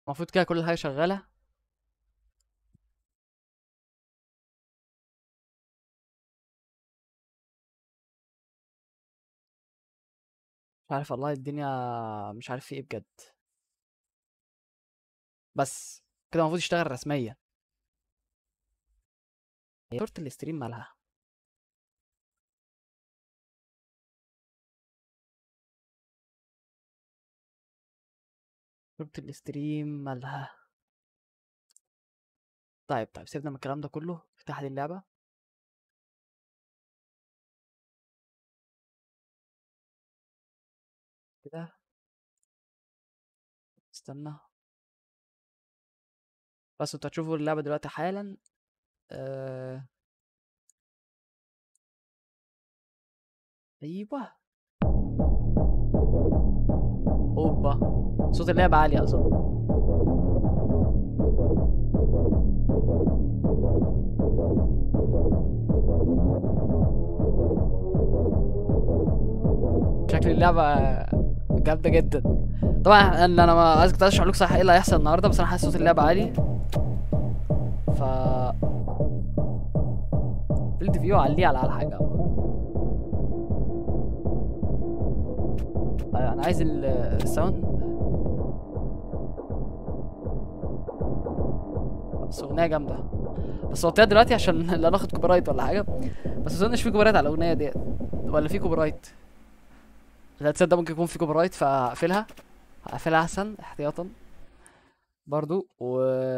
المفروض كده كل حاجه شغاله مش عارف والله الدنيا مش عارف في ايه بجد بس كده المفروض يشتغل رسميا هي صورة الاستريم مالها صورة الاستريم مالها طيب طيب سيبنا من الكلام ده كله افتح لي اللعبة كده استنى بس انتوا هتشوفوا اللعبة دلوقتي حالا آه... ايوه اوبا صوت اللعبة عالي اظن شكل اللعبة جامدة جدا طبعا انا انا ما عايز كنت عايز اشرح لكم صح ايه اللي هيحصل النهارده بس انا حاسس صوت اللعبة عالي ف فيلد فيو عليه على على حاجة أيوة، انا عايز ال- الساوند بس اغنية جامدة بس وطيها دلوقتي عشان لا ناخد كوبي رايت ولا حاجة بس اظنش في كوبي رايت على الاغنية ديت ولا في كوبي رايت لا تصدق ممكن يكون في كوبي رايت فهقفلها هقفلها احسن احتياطا برضو و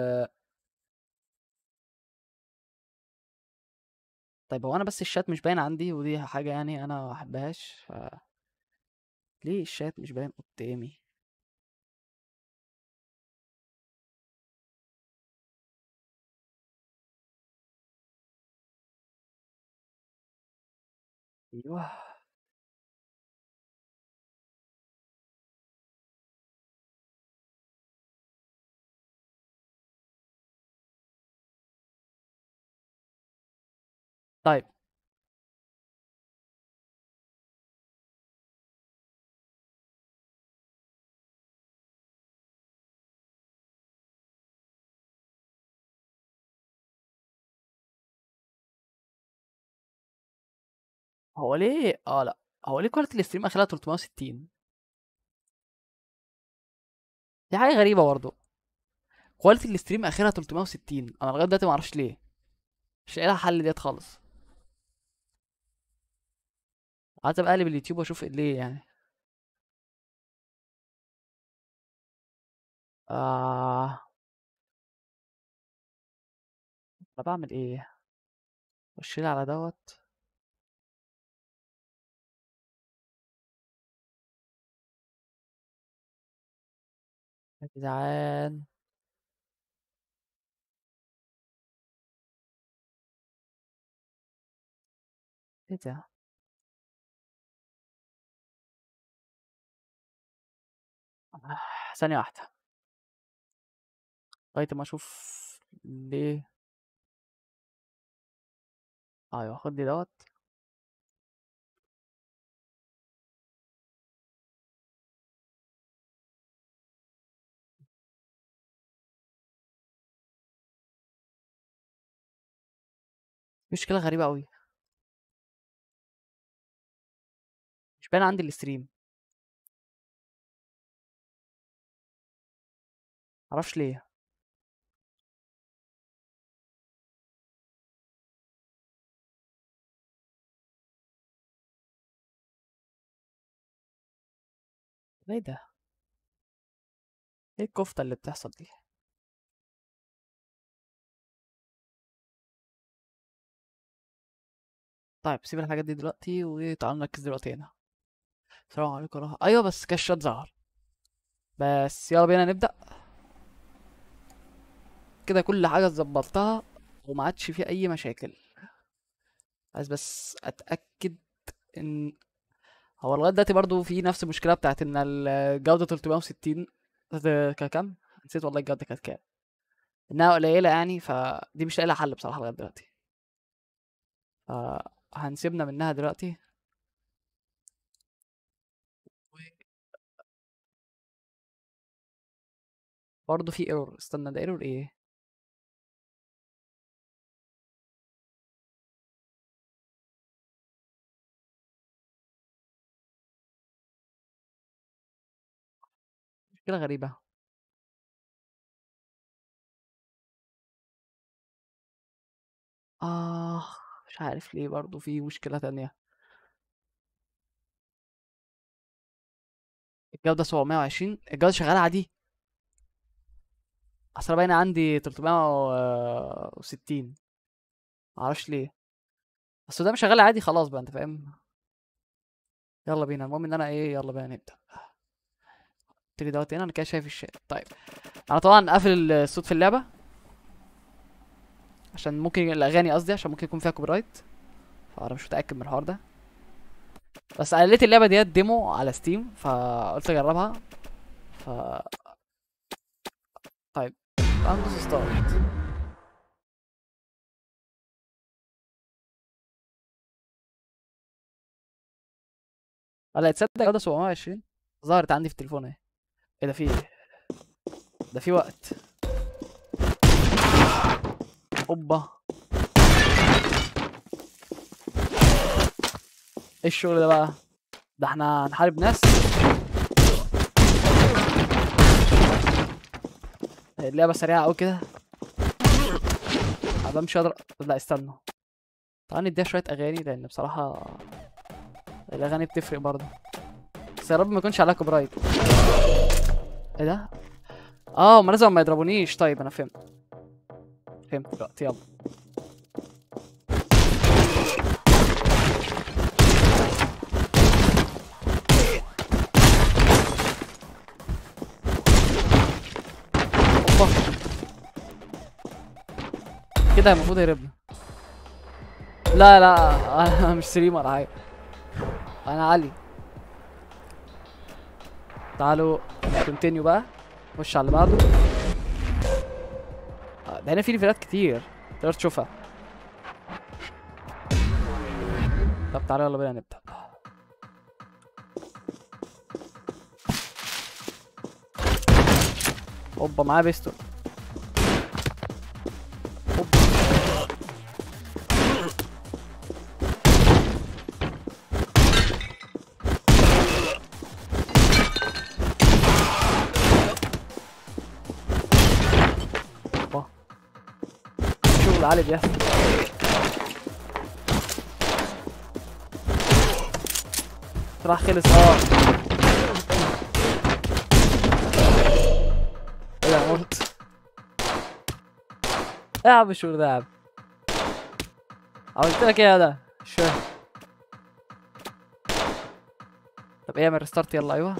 طيب هو انا بس الشات مش باين عندي ودي حاجة يعني انا ما بحبهاش ف ليه الشات مش باين قدامي ايوه طيب هو ليه اه لا هو ليه كواليتي الاستريم اخرها 360 دي حاجة غريبة برضو كواليتي الاستريم اخرها 360 انا لغاية دلوقتي معرفش ليه مش لاقي لها حل ديت خالص عايز ابقى اقلب اليوتيوب واشوف ليه يعني آه انا بعمل ايه خش لي على دوت يا جدعان ايه ده آه، ثانية واحدة لغاية ما اشوف ليه ايوه خد لي دوت مشكلة غريبة قوي مش باين عندي الاستريم معرفش ليه ايه ده ايه الكفتة اللي بتحصل دي طيب سيب الحاجات دي دلوقتي وتعالوا نركز دلوقتي هنا السلام عليكم ورحمة ايوه بس كشات ظهر بس يلا بينا نبدأ كده كل حاجة ظبطتها وما عادش في اي مشاكل عايز بس اتأكد ان هو لغاية دلوقتي برضو في نفس المشكلة بتاعت ان الجودة 360 ده كان كام نسيت والله الجودة كانت كام انها قليلة يعني فدي مش لاقي لها حل بصراحة لغاية دلوقتي فهنسيبنا منها دلوقتي برضه في ايرور استنى ده ايرور ايه مشكلة غريبة آه مش عارف ليه برضه في مشكلة تانية الجودة 720 الجودة شغالة عادي اصل باين عندي 360 معرفش ليه بس ده مش شغال عادي خلاص بقى انت فاهم يلا بينا المهم ان انا ايه يلا بينا نبدأ ابتدي دوت هنا انا كده شايف الشارع طيب انا طبعا قافل الصوت في اللعبة عشان ممكن الاغاني قصدي عشان ممكن يكون فيها كوبي رايت فانا مش متأكد من الحوار ده بس انا لقيت اللعبة ديت ديمو على ستيم فقلت اجربها ف طيب اندوس ستارت ولا تصدق جودة 720 ظهرت عندي في التليفون اهي ايه ده في ايه ده في وقت اوبا ايه الشغل ده بقى ده احنا هنحارب ناس اللعبة سريعة اوي كده انا بمشي اضرب لا استنوا تعالى نديها شوية اغاني لان بصراحة الاغاني بتفرق برضه بس يا رب ما يكونش عليها كوبي رايت ايه ده اه ما لازم ما يضربونيش طيب انا فهمت فهمت دلوقتي يلا اوبا كده المفروض يهربنا لا لا انا مش سليم ولا حاجه انا علي تعالوا كونتينيو بقى نخش على اللي بعده آه، ده هنا في ليفلات كتير تقدر تشوفها طب تعالوا يلا بينا نبدأ اوبا معاه بيستول اوبا اوبا شغل عالي بيحصل راح خلص اه ايه ده موت ايه يا عم الشغل ده يا عم عملت لك ايه يا ده مش فاهم طب ايه اعمل ريستارت يلا ايوه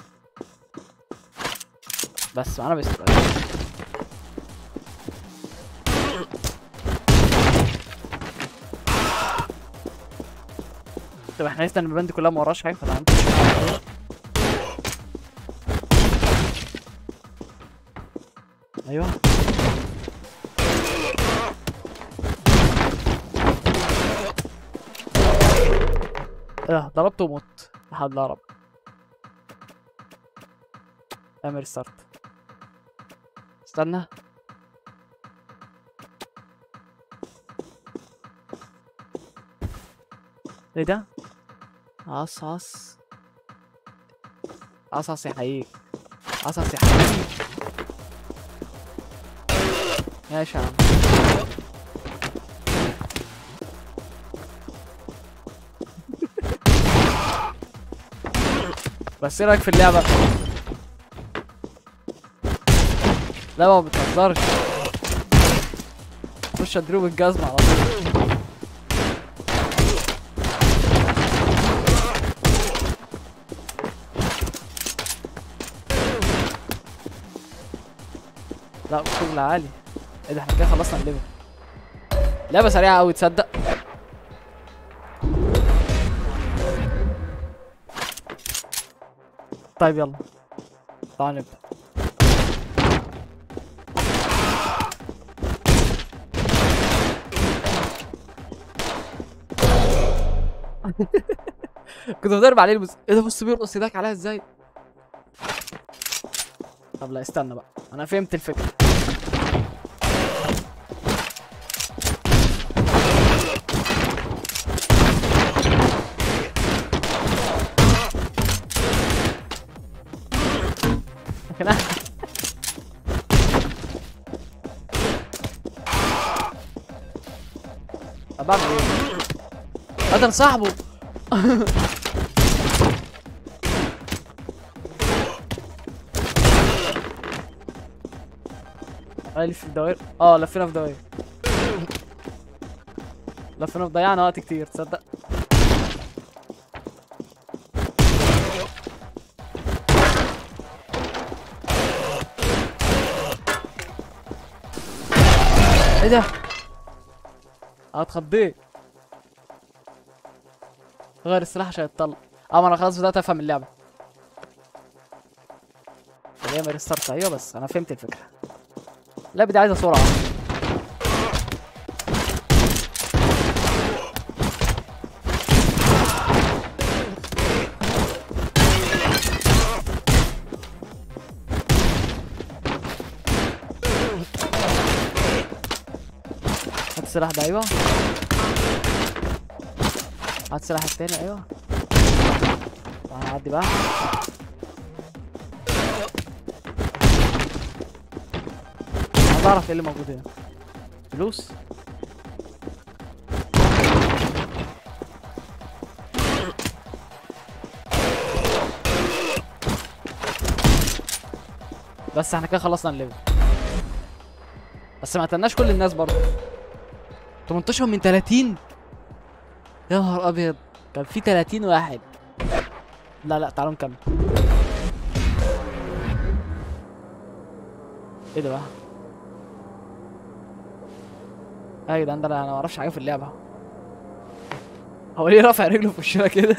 بس معانا بس طب احنا لسه المبان دي كلها ما وراش حاجه فانا عندي ايوه ايه ده ضربته ومت لحد لا رب اعمل ستارت استنى ايه ده عص عص عص عص يحييك عص عص يحييك ماشي يا عم بس ايه رايك في اللعبة؟ لا ما بتهزرش خش اضرب الجزمة على طول لا شغل عالي ايه ده احنا كده خلصنا الليفل لعبة سريعة اوي تصدق طيب يلا تعال نبدأ كنت بضرب عليه المس... ايه ده بص بيرقص ايدك عليها ازاي طب لا استنى بقى انا فهمت الفكره لكن أنا- طب بعمل ايه؟ قتل صاحبه الف في الدوائر اه لفينا في دوائر لفينا في ضيعنا وقت كتير تصدق ايه ده؟ اه اتخضيت غير السلاح عشان يتطلع اه ما انا خلاص بدأت افهم اللعبة هي ما ريستارت ايوه بس انا فهمت الفكرة اللعبة دي عايزة سرعة هات السلاح ده ايوه هات السلاح التاني ايوه تعال نعدي بقى عايز اعرف ايه اللي موجود هنا فلوس بس احنا كده خلصنا الليفل بس ما قتلناش كل الناس برضه 18 من 30 يا نهار ابيض كان في 30 واحد لا لا تعالوا نكمل ايه ده بقى ايه يا جدعان ده انا أنا ما اعرفش حاجه في اللعبه هو ليه رافع رجله في وشنا كده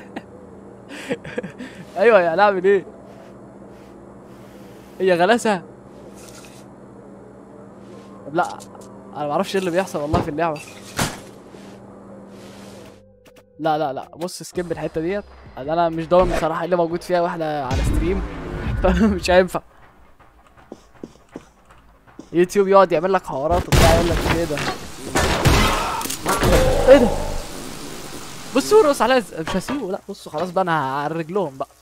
ايوه يا نعمل ايه هي غلاسه طب لا انا ما اعرفش ايه اللي بيحصل والله في اللعبه لا لا لا بص سكيب الحته ديت لأن انا مش ضامن بصراحه ايه اللي موجود فيها واحده على ستريم فمش هينفع يوتيوب يقعد يعمل لك حوارات وبتاع يقول لك ايه ده ايه ده بصوا رقص عليا إز- مش هسيبه لا بصوا خلاص بقى انا هعرج لهم بقى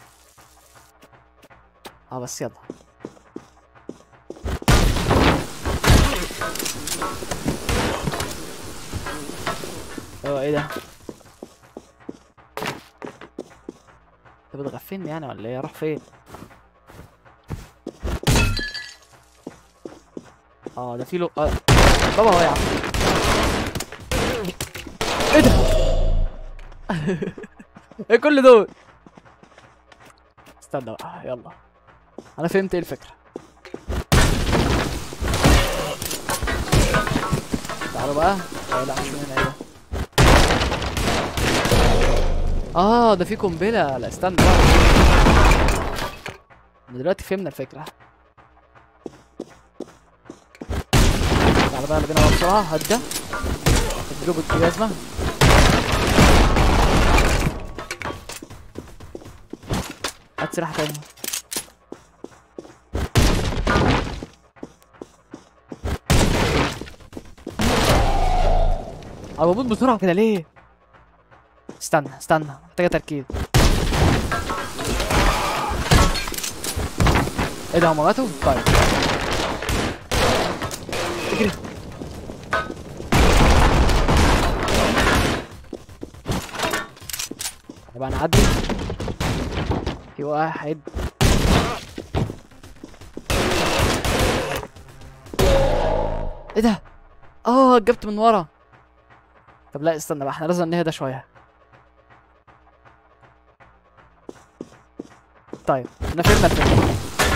اه بس يلا ايوه ايه ده انت بتغفلني يعني ولا ايه اروح فين اه ده في له آه. بابا هو يا عم ايه ده ايه كل دول استنى بقى يلا انا فهمت ايه الفكره تعالوا بقى آه لا مش من هنا ايه ده اه ده في قنبله لا استنى بقى إحنا دلوقتي فهمنا الفكره تعالى بقى بينا بقى بسرعه هات ده اديله بالجزمه هات سلاح تاني انا بموت بسرعه كده ليه استنى استنى محتاجه تركيز ايه ده هما ماتوا؟ طيب اجري يبقى نعدي في واحد ايه ده؟ اه جبت من ورا طب لا استنى بقى احنا لازم نهدى شويه طيب احنا فهمنا الفكره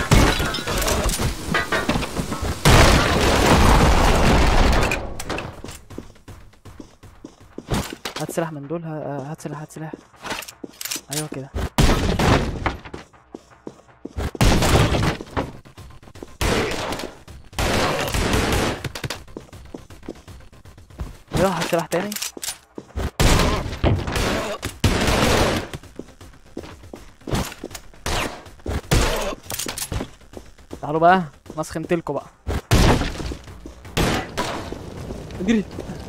هات سلاح من دول ه- هات سلاح هات سلاح ايوه كده ايوه هات سلاح تاني تعالوا بقى انا سخنتلكوا بقى اجري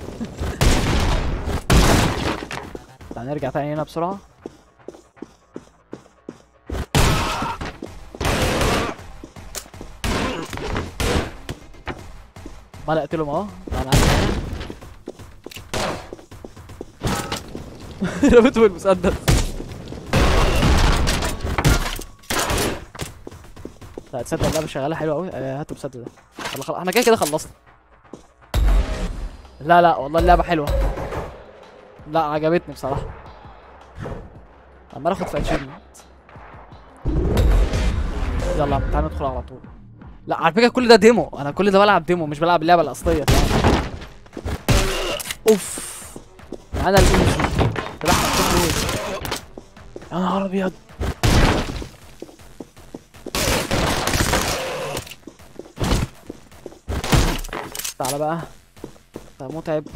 تعال نرجع تاني هنا بسرعة ما اقتلهم اهو تعال معايا هنا رميته بالمسدس لا تصدق اللعبة شغالة حلوة أوي آه، هاتوا المسدس ده يلا خلاص احنا كده كده خلصنا لا لا والله اللعبة حلوة لا عجبتني بصراحة عمال اخد في اتشيفمنت يلا تعالى ندخل على طول لا على فكرة كل ده ديمو انا كل ده بلعب ديمو مش بلعب اللعبة الأصلية فاهم اوف معانا الاوزي سلاح مكتوب ايه يا نهار ابيض تعالى بقى ده متعب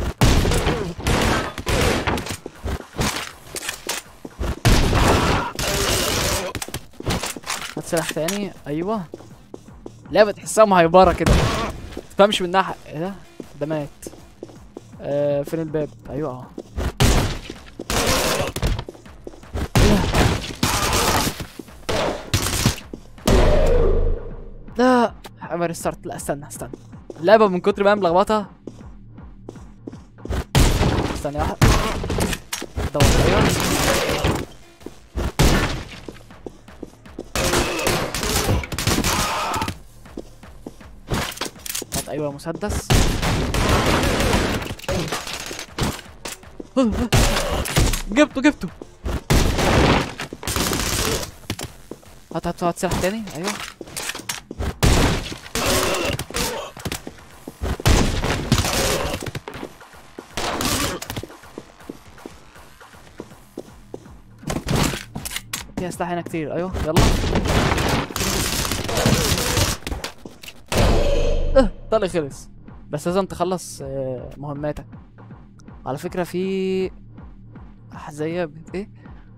هات سلاح تاني ايوه لعبة تحسها مهيبرة كده تفهمش منها حق ايه ده ده مات آه فين الباب ايوه اهو إيه ده؟ لا عمل ستارت لا استنى استنى اللعبة من كتر ما هي ملخبطة استنى واحد دور ايوه هات ايوه مسدس جبته جبته هات هات هات سلاح تاني ايوه في اسلحه هنا كتير ايوه يلا اه طلع خلص بس لازم تخلص آه، مهماتك على فكرة في أحذية بت ايه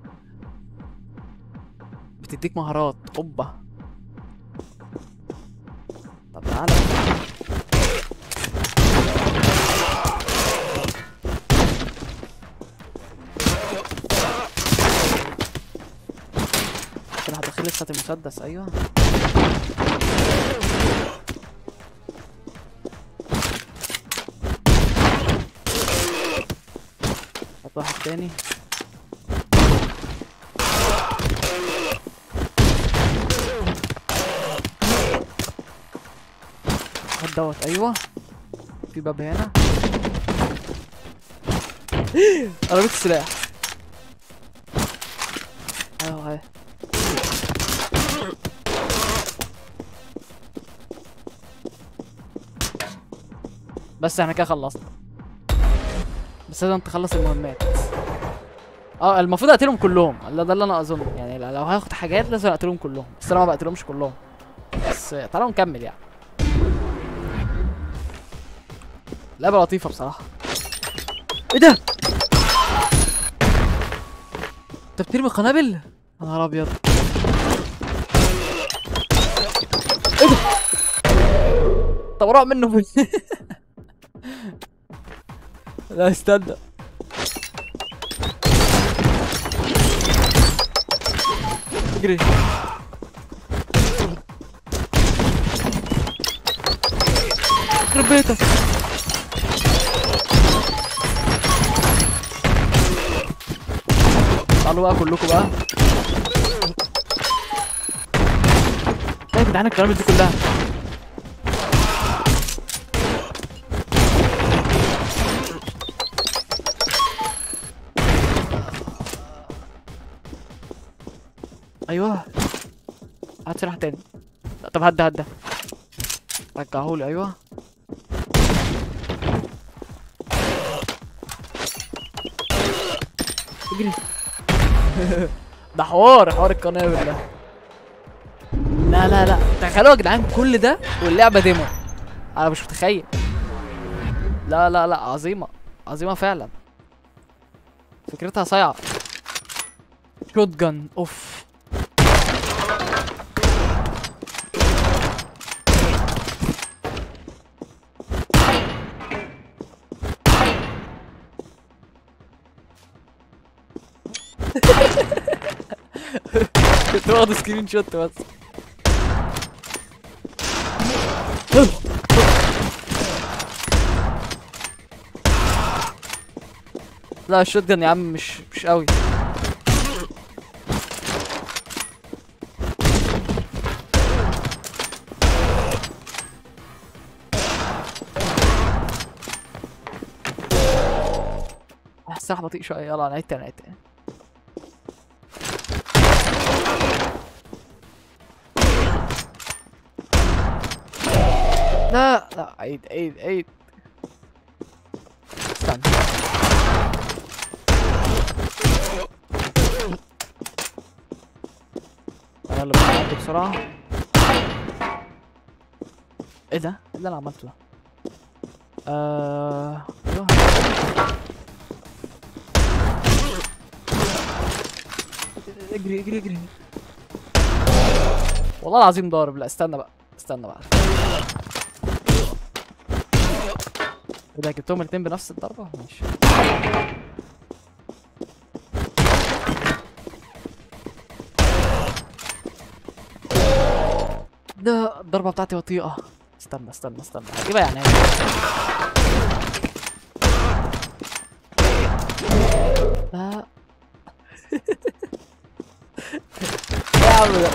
بتديك مهارات اوبا طب تعالى كده هتدخل لسه المسدس ايوه هات واحد تاني هات دوت ايوه في باب هنا انا رميت السلاح ايوه هاي بس احنا كده خلصنا بس لازم تخلص المهمات اه المفروض اقتلهم كلهم ده ده اللي انا اظن يعني لو هاخد حاجات لازم اقتلهم كلهم بس انا ما بقتلهمش كلهم بس تعالوا نكمل يعني لعبة لطيفة بصراحة ايه ده؟ انت بترمي قنابل؟ يا نهار ابيض ايه ده؟ طب راح منه فين؟ لا استنى اجري يخرب بيتك تعالوا بقى كلكم بقى ايه يا جدعان الكلام دي كلها ايوه هات سلاح تاني لا طب هدى هدى رجعهولي ايوه اجري ده حوار حوار القنابل ده لا لا لا تخيلوا يا جدعان كل ده واللعبه ديمو انا مش متخيل لا لا لا عظيمه عظيمه فعلا فكرتها صايعه شوت جن اوف كنت واخد سكرين شوت بس لا الشوت جن يا عم مش مش قوي السلاح بطيء شوية يلا نعيد تاني نعيد تاني لا لا عيد عيد عيد استنى يلا بنعدي بسرعة ايه ده؟ ايه اللي انا عملته ده؟ آه... ايوه اجري اجري اجري والله العظيم ضارب لا استنى بقى استنى بقى ايه ده جبتهم الاتنين بنفس الضربة ماشي ده الضربة بتاعتي بطيئة استنى استنى استنى هجيبها يعني لا يا عم ده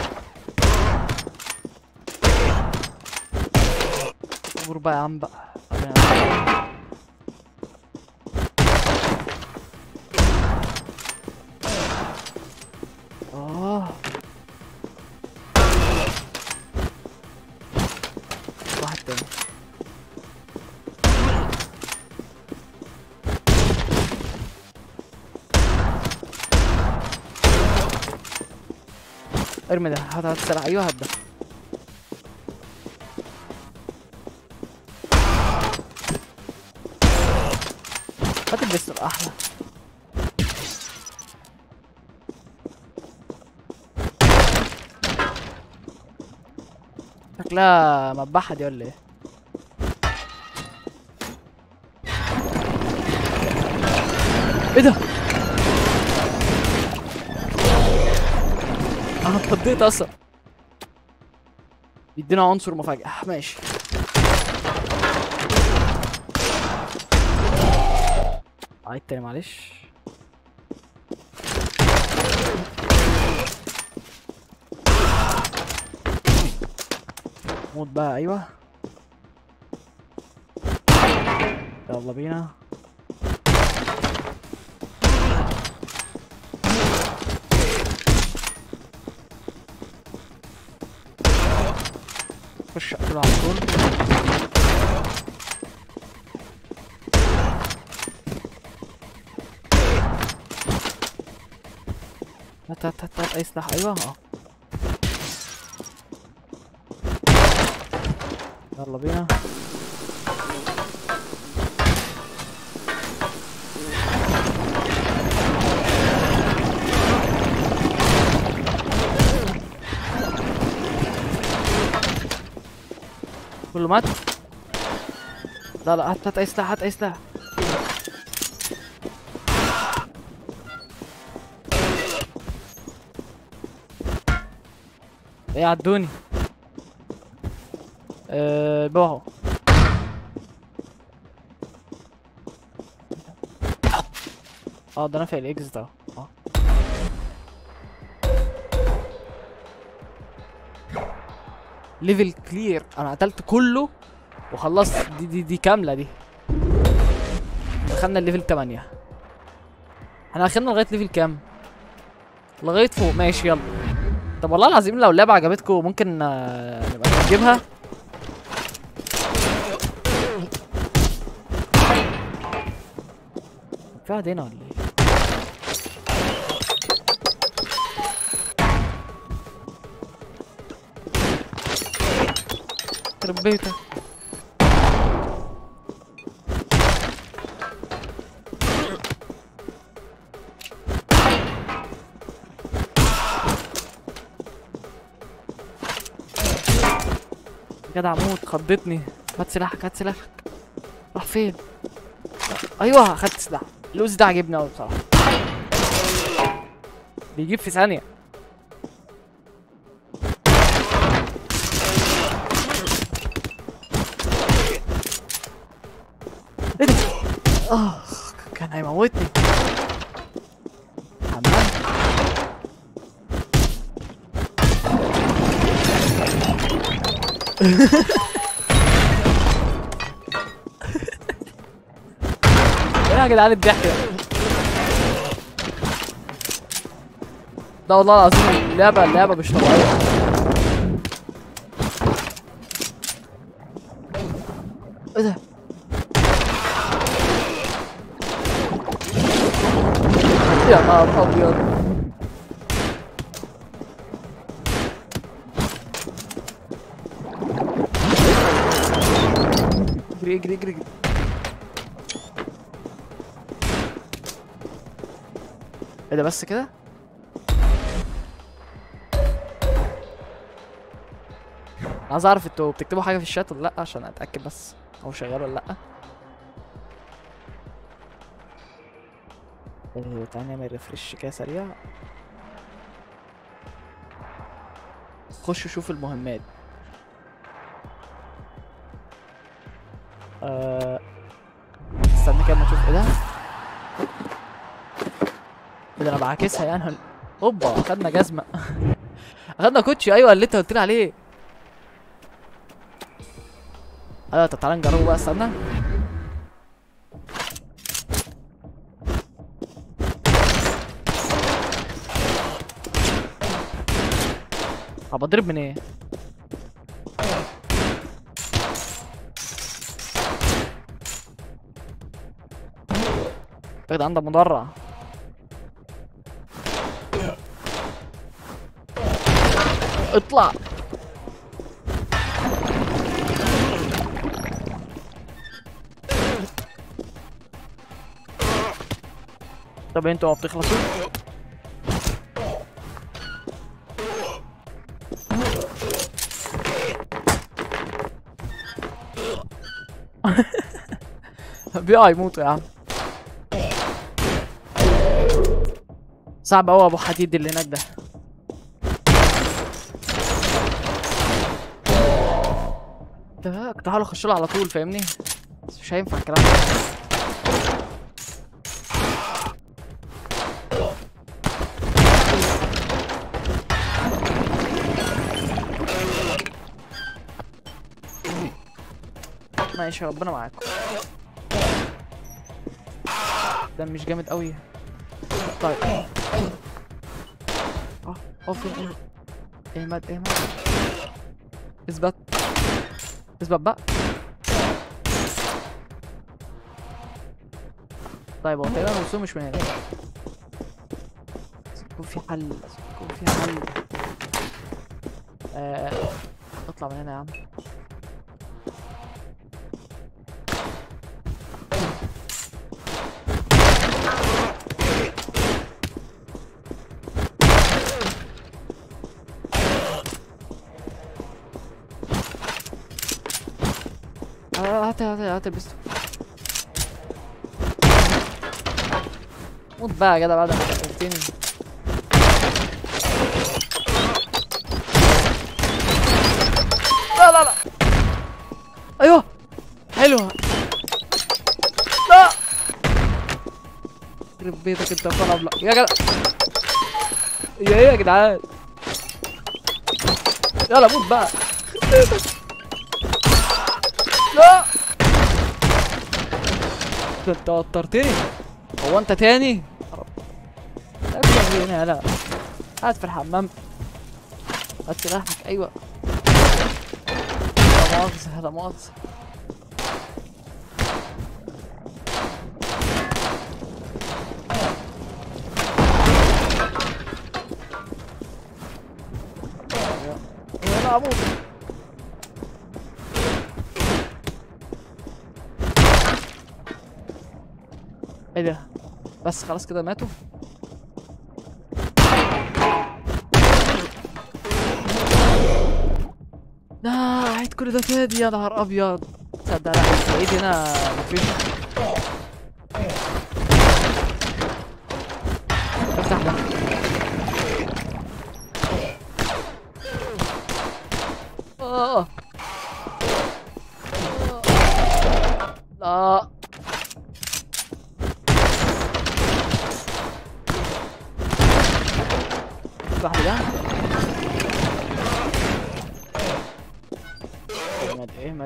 اصبر بقى يا عم بقى اه واحد تاني ارمي ده هات هات سرع ايوه هات ده هات البستر احلى شكلها مذبحة دي ولا ايه ايه ده انا اتخضيت اصلا يدينا عنصر مفاجأة ماشي عيد تاني معلش موت بقى ايوه يلا بينا خش اقتله على طول هات هات هات هات اي سلاح ايوه اه يلا بينا كله مات لا لا هات هات اي سلاح هات اي سلاح ايه عدوني أه بوهو اه ده نافع الاكزت اهو اه ليفل كلير انا قتلت كله وخلصت دي دي دي كامله دي دخلنا الليفل 8 احنا اخرنا لغايه ليفل كام لغايه فوق ماشي يلا طب والله العظيم لو اللعبه عجبتكم ممكن آه، نبقى نجيبها في واحد هنا ولا ايه يخرب بيتك جدع موت خضتني هات سلاحك هات سلاحك راح فين ايوه خدت سلاح اللوز ده عجبني قوي بصراحه بيجيب في ثانيه اخ كان هيموتني حمام ايه يا جدعان الضحك ده ده والله العظيم اللعبة اللعبة مش طبيعية ايه ده يا نهار ابيض اجري اجري اجري اجري ايه ده بس كده عايز اعرف انتوا بتكتبوا حاجه في الشات ولا لا عشان اتاكد بس هو شغال ولا لا إيه تعالى نعمل ريفرش كده سريع خش شوف المهمات أه... استنى كده ما اشوف ايه ده ايه ده انا بعاكسها يعني هن- اوبا خدنا جزمه اخدنا كوتشي ايوه اللي انت قلت لي عليه ايوه طب تعالى نجربه بقى استنى طب اضرب من ايه يا جدعان ده مدرع اطلع طب انتوا ما بتخلصوا بيقع يموتوا يا عم صعب قوي ابو حديد اللي هناك ده ده كنت هحاول اخش له على طول فاهمني بس مش هينفع الكلام ده ماشي ربنا معاكم ده مش جامد قوي طيب اه اه في ايه اهمد اهمد اثبت اثبت بقى طيب هو تقريبا الوصول مش من هنا يكون في حل يكون في حل آه. اطلع من هنا يا عم آه، هات هات هات البستو موت بقى يا جدع بعد ما قتلتني لا لا لا ايوه حلوه لا يخرب بيتك انت يا ابله يا جدع يا ايه يا جدعان يلا موت بقى لا ده انت وترتني هو انت تاني يا رب لا تجي هنا لا قاعد في الحمام هات سلاحك ايوه لا مؤاخذة لا مؤاخذة انا اموت ايه ده بس خلاص كده ماتوا لا عيد كل ده تاني يا نهار ابيض تصدق لا العيد هنا مفيش افتح ده آه. لا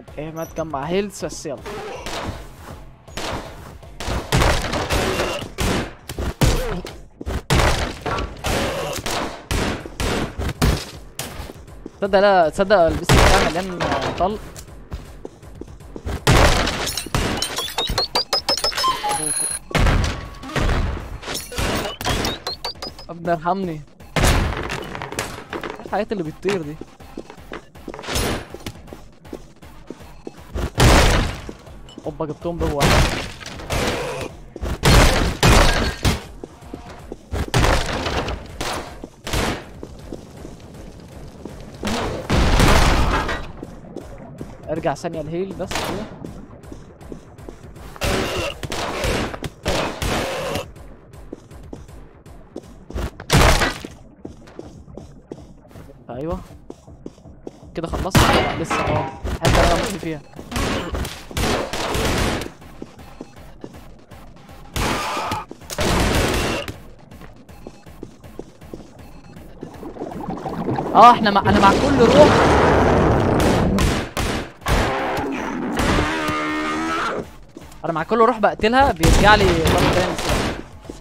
محتاج ايه ما تجمع هيلث بس يلا تصدق لا تصدق البس بتاعي مليان طلق ابني ارحمني إيه الحاجات اللي بتطير دي اوبا جبتهم بهو ارجع ثانية الهيل بس كده ايوه كده خلصت لا، لسه اه حتى انا ماشي فيها اه احنا مع... انا مع كل روح انا مع كل روح بقتلها بيرجع لي ضرب تاني السلاح.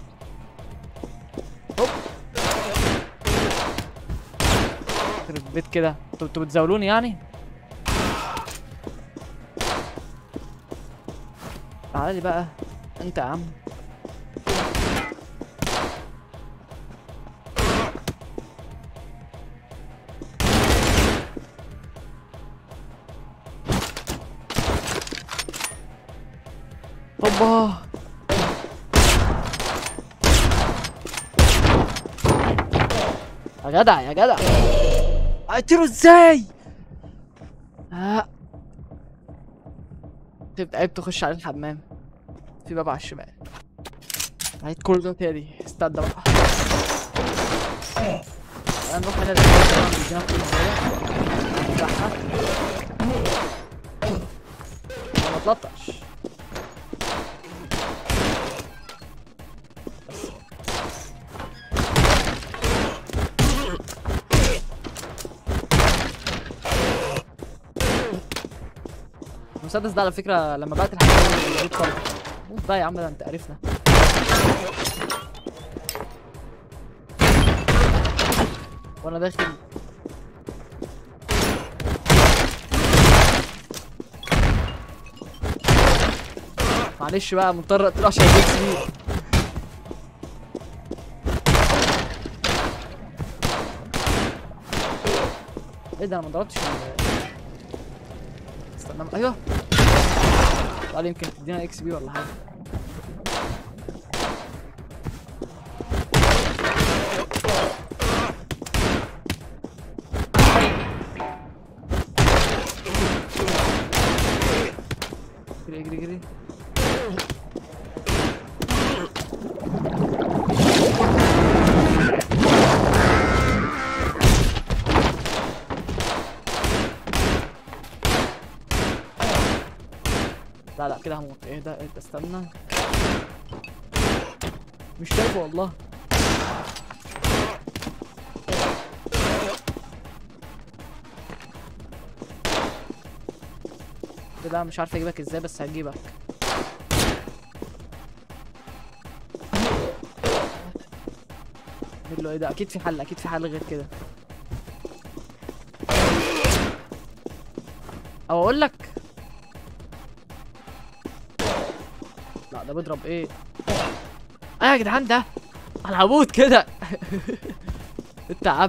هوب يخرب بيت كده انتوا انتوا بتزاولوني يعني تعالى لي بقى انت يا عم اوبا يا جدع يا جدع اقتله ازاي آه. تبقى عيب تخش على الحمام في باب على الشمال عيد كل ده تاني استنى بقى تعالى نروح هنا للباب طبعا بيدينا كل شوية نفتحها ما تلطش المسدس ده على فكرة لما بقتل حد بيجيب طلق موت بقى يا عم ده انت عرفنا وانا داخل معلش بقى مضطر اقتله عشان يجيب سبيد ايه ده انا ما ضربتش ال- استنى ايوه تعالى يمكن تدينا اكس بي ولا حاجه اجري اجري اجري لا لا كده هموت ايه ده ايه ده استنى مش شايفه والله ده لا مش عارف اجيبك ازاي بس هجيبك اعمل له ايه ده اكيد في حل اكيد في حل غير كده او اقول لك لا ده بيضرب ايه ايه يا جدعان ده انا هموت كده انت عب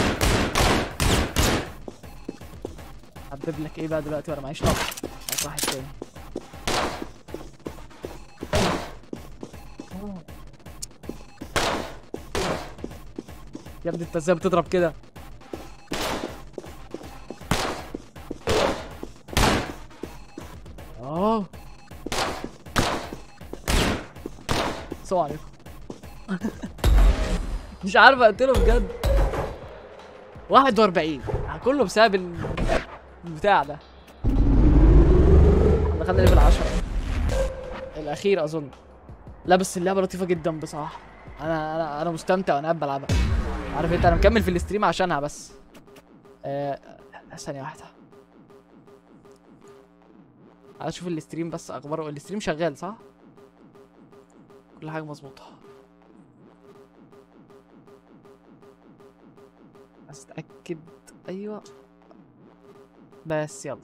حبب لك ايه بقى دلوقتي وانا معيش طاقه هات واحد تاني يا ابني انت ازاي بتضرب كده اه السلام عليكم مش عارف اقتله بجد 41 كله بسبب ال- البتاع ده دخلنا ليفل 10 الاخير اظن لا بس اللعبه لطيفه جدا بصراحه انا انا انا مستمتع وانا قاعد بلعبها عارف انت انا مكمل في الاستريم عشانها بس آه ثانيه واحده عايز اشوف الاستريم بس اخباره الاستريم شغال صح كل حاجه مظبوطه بس اتاكد ايوه بس يلا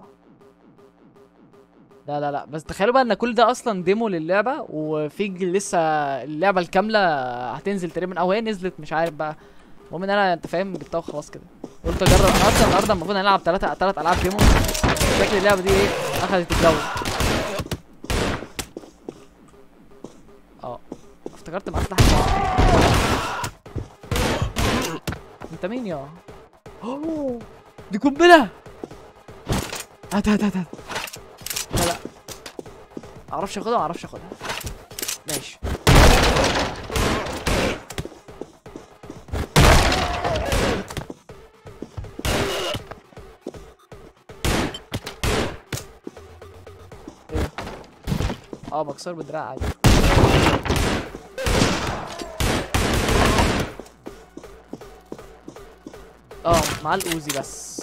لا لا لا بس تخيلوا بقى ان كل ده اصلا ديمو للعبه وفي ج- لسه اللعبه الكامله هتنزل تقريبا او هي نزلت مش عارف بقى المهم ان انا انت فاهم جبتها وخلاص كده قلت اجرب انا اصلا النهارده المفروض هنلعب ثلاثة ثلاث العاب ديمو شكل اللعبه دي ايه اخذت الجو اه افتكرت معاك اسلحه انت مين يا اوه دي قنبله هات هات هات هات لا لا معرفش اخدها معرفش اخدها ماشي ايه ده؟ اه مكسور بدراع عادي اه مع الاوزي بس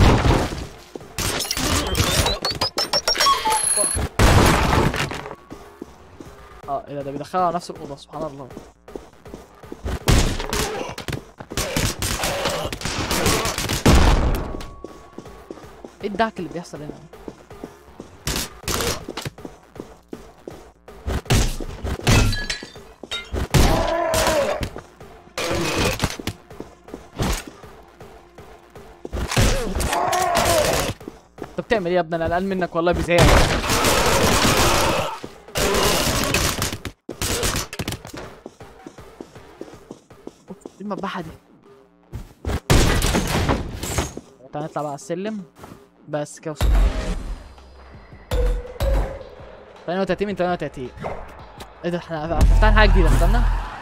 اه ايه ده ده بيدخلها على نفس الاوضه سبحان الله ايه الدعك اللي بيحصل هنا انت بتعمل ايه يا ابني انا قلقان منك والله بزيادة أوف، ايه المذبحة دي تعالى نطلع بقى على السلم بس كده وصلنا 38 من 38 ايه ده احنا فتحنا حاجة جديدة استنى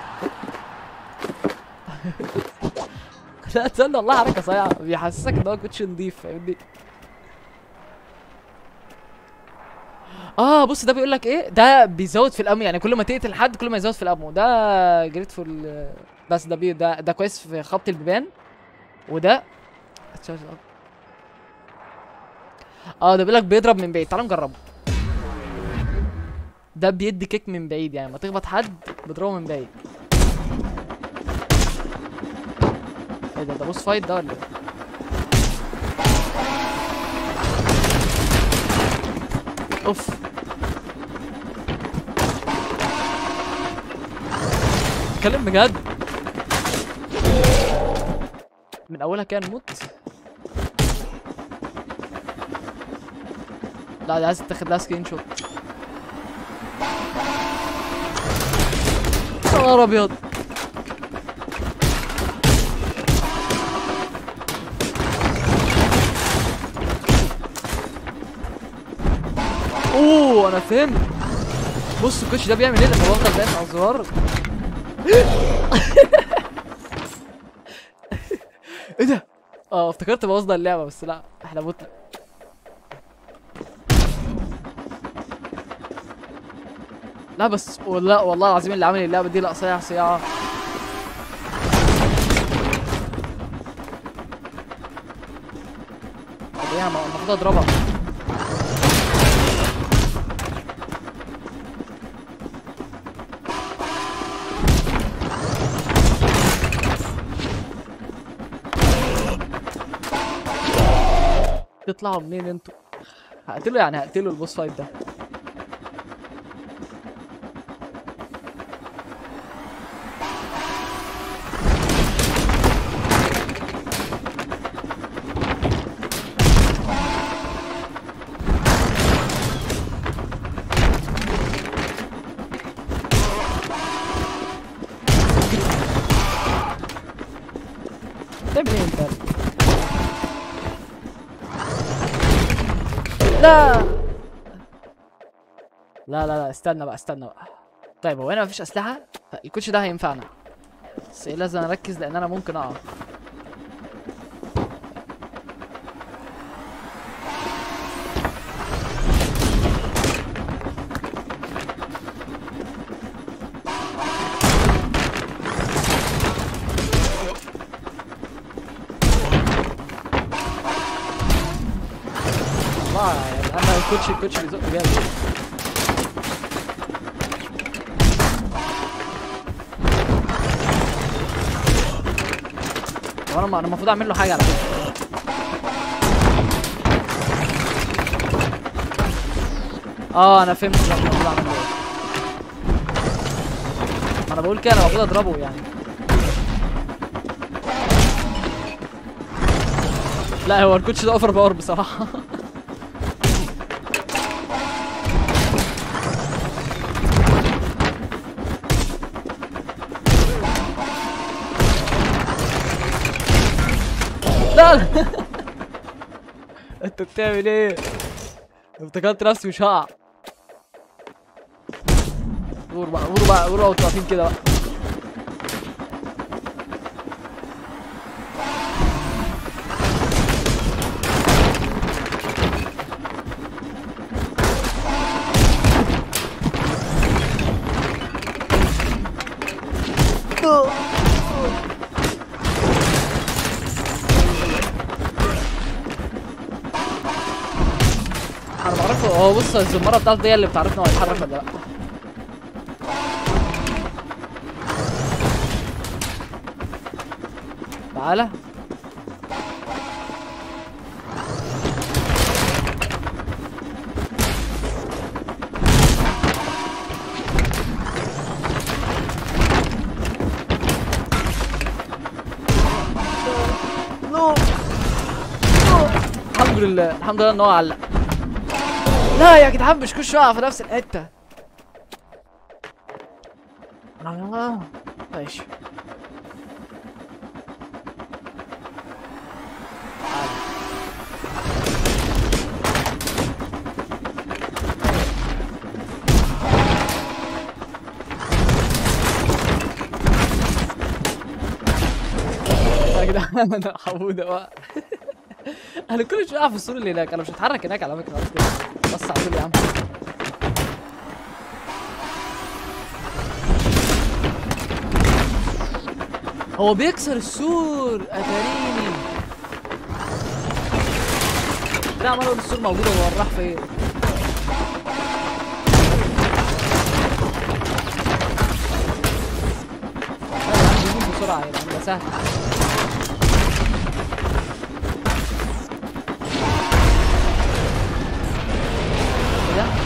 لا استنى والله حركة صايعة بيحسسك ان هو كوتش نضيف فاهمني اه بص ده بيقول لك ايه ده بيزود في الامو يعني كل ما تقتل حد كل ما يزود في الامو ده جريت فول بس ده بي ده ده كويس في خبط البيبان وده اه ده بيقول لك بيضرب من بعيد تعالوا نجربه ده بيدي كيك من بعيد يعني ما تخبط حد بيضربه من بعيد ايه ده ده بوس فايت ده ولا ايه اوف اتكلم بجد من اولها كان نموت لا دي عايز تاخد لها سكرين شوت يا نهار ابيض اوه انا فهمت بص الكوتش ده بيعمل ايه لما بفضل دايس على الزرار ايه ده اه افتكرت بوظنا اللعبه بس لا احنا متنا لا بس والله والله العظيم اللي عامل اللعبه دي لا صياعه صياعه طب ايه ما- المفروض اضربها تطلعوا منين انتوا هقتله يعني هقتله البوس فايت ده بتعمل ايه انت لا لا لا لا استنى بقى استنى بقى طيب هو هنا مفيش اسلحه الكوتش ده هينفعنا بس إيه لازم اركز لان انا ممكن اقع والله يعني انا الكوتش الكوتش بيزق جامد هو انا انا المفروض اعمل له حاجه على فكره اه انا فهمت بقى المفروض اعمل له ايه ما انا بقول كده انا المفروض اضربه يعني لا هو الكوتش ده اوفر باور بصراحه لا لا انت بتعمل ايه؟ افتكرت نفسي مش هقع دور بقى دور بقى دور بقى وانتوا واقفين كده بقى انا بعرفه هو بص الزماره بتاعته دي اللي بتعرفنا هو يتحرك ولا لا تعالى نو الحمد لله الحمد لله ان هو علق لا يا جدعان مش كل شويه أقع في نفس الحته آه. ماشي يا جدعان انا حموده بقى انا كل شويه أقع في السور اللي هناك انا مش هتحرك هناك على فكره خلاص كده. بص على طول يا عم هو بيكسر السور اتاريني لا عمال اقول السور موجود هو راح فين لا يا عم بيموت بسرعه يا عم ده سهل ايه ده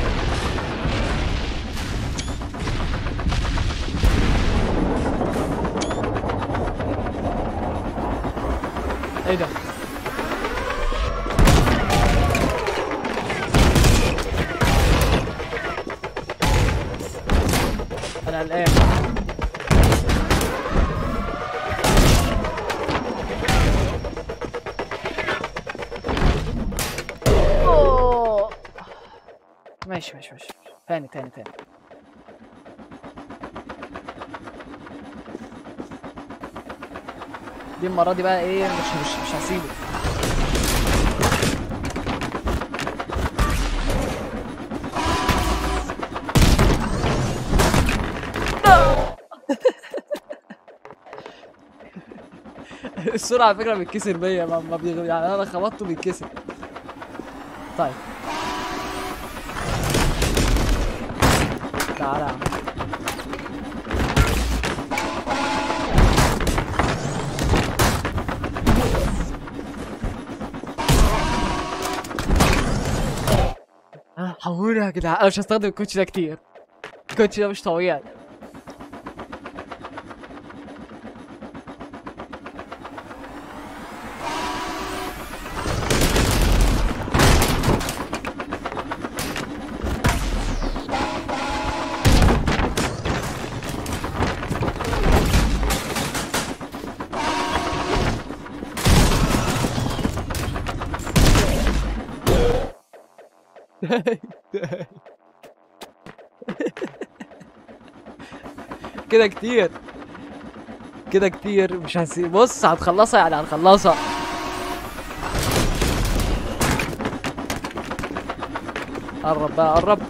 ايه ده انا قلقان أوه. ماشي ماشي ماشي تاني تاني تاني دي المرة دي بقى ايه مش مش مش هسيبه السرعة على فكرة بيتكسر بيا ما ما بيغ... يعني انا خبطته بيتكسر طيب تعالى يا عم آه، حولوني يا جدعان انا مش هستخدم الكوتش ده كتير الكوتش ده مش طبيعي كده كتير كده كتير مش هسيب بص هتخلصها يعني هنخلصها قرب بقى قرب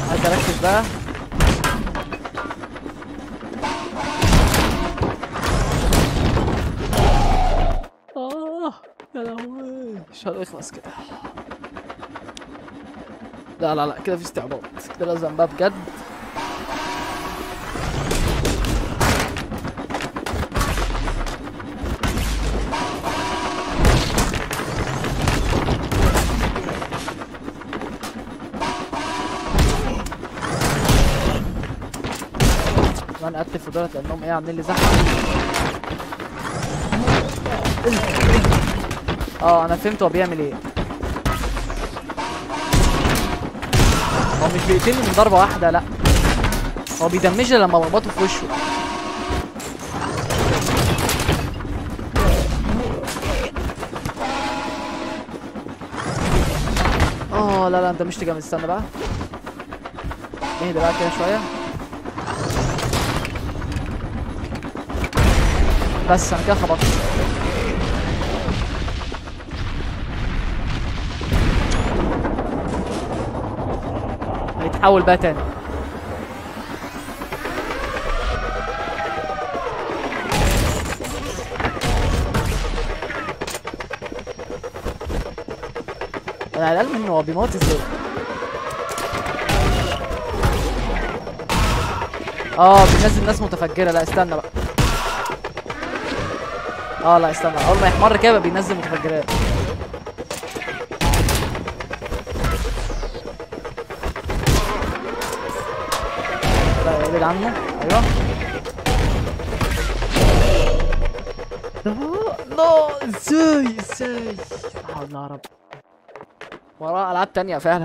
عايز اركز بقى اه يا لهوي مش هنخلص كده لا لا لا كده في استعباط كده لازم بقى بجد كمان اقتل في دولت لانهم ايه عاملين لي زحمه اه انا فهمت هو بيعمل ايه هو مش بيقتلني من ضربه واحده لا هو بيدمجني لما بخبطه في وشه اه لا لا انت مش جامد استنى بقى اهدى بقى كده شويه بس انا كده خبطت هيتحول بقى تاني انا على العلم انه هو بيموت ازاي اه بينزل ناس متفجره لا استنى بقى اه لا استنى اول ما يحمر كده بقى بينزل متفجرات لا ابعد عنه ايوه لا ازاي ازاي سبحان الله يا رب وراه العاب تانية فعلا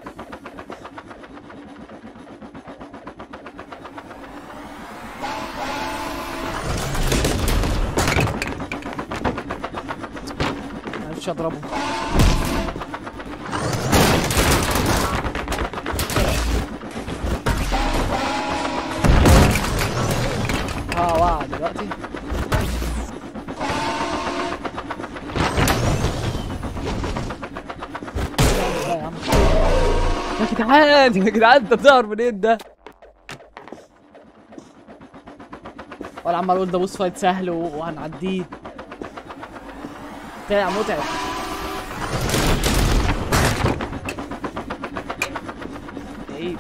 معرفتش اضربه اه وقع دلوقتي لا يا عم يا جدعان يا جدعان انت بتظهر منين ده ولا عمال اقول ده بوس فايت سهل و- وهنعديه بتاع متعب بعيد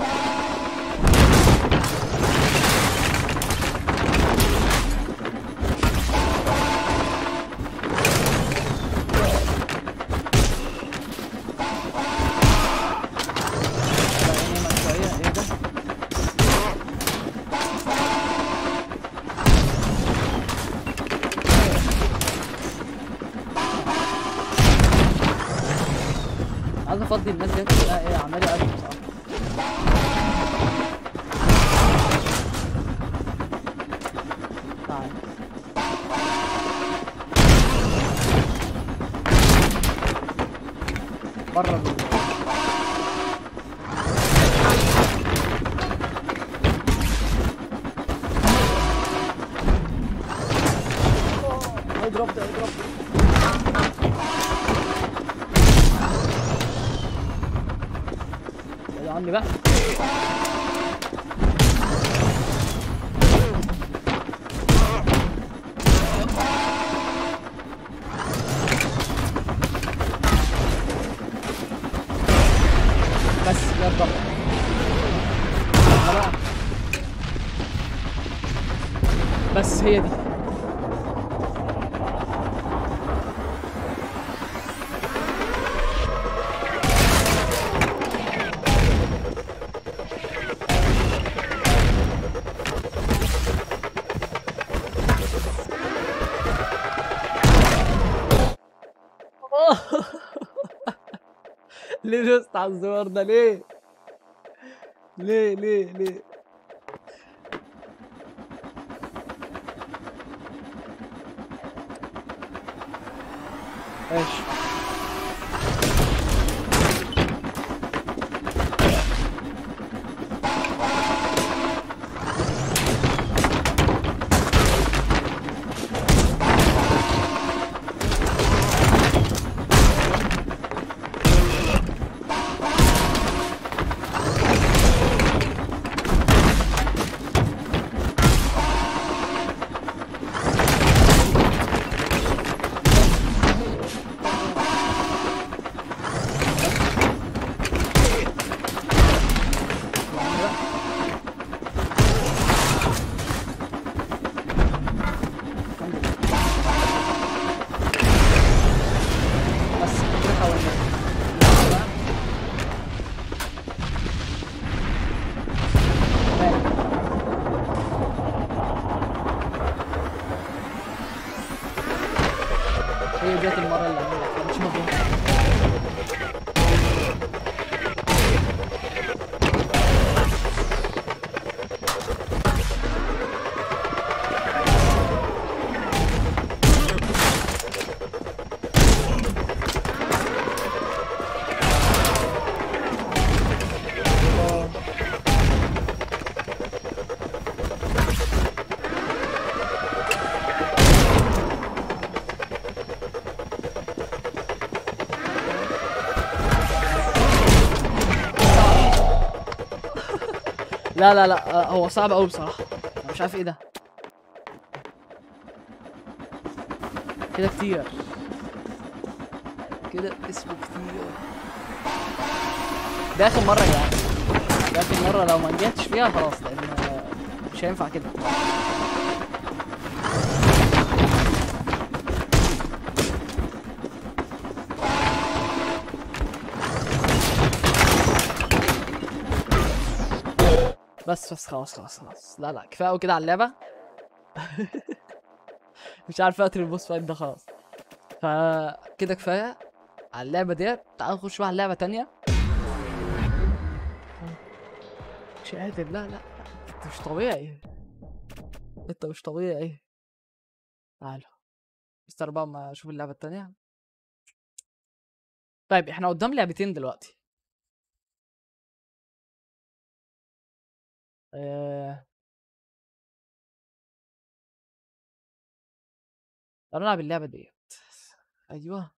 لا، هنا شوية، ايه ده؟ عايز افضي الناس دي كلها ايه عمال يقلب بصراحه تعال بره من اضرب ده اضرب ده بعيد عني بقى بس يلا يلا بقى. بس هي دي ليه دوست على الزرار ده ليه؟ ليه ليه ليه؟ ماشي لا لا لا آه، هو صعب قوي بصراحه انا مش عارف ايه ده كده كتير كده اسمه كتير ده اخر مره يعني ده اخر مره لو ما نجحتش فيها خلاص لان آه، مش هينفع كده بس بس خلاص خلاص خلاص لا لا كفايه قوي كده على اللعبه مش عارف اقتل البوس فايت ده خلاص فكده كفايه على اللعبه ديت تعال نخش بقى على لعبه تانية مش قادر لا لا انت مش طبيعي انت مش طبيعي تعالوا مستر بقى ما اشوف اللعبه التانية طيب احنا قدام لعبتين دلوقتي آه... تعالوا نلعب اللعبة ديت أيوه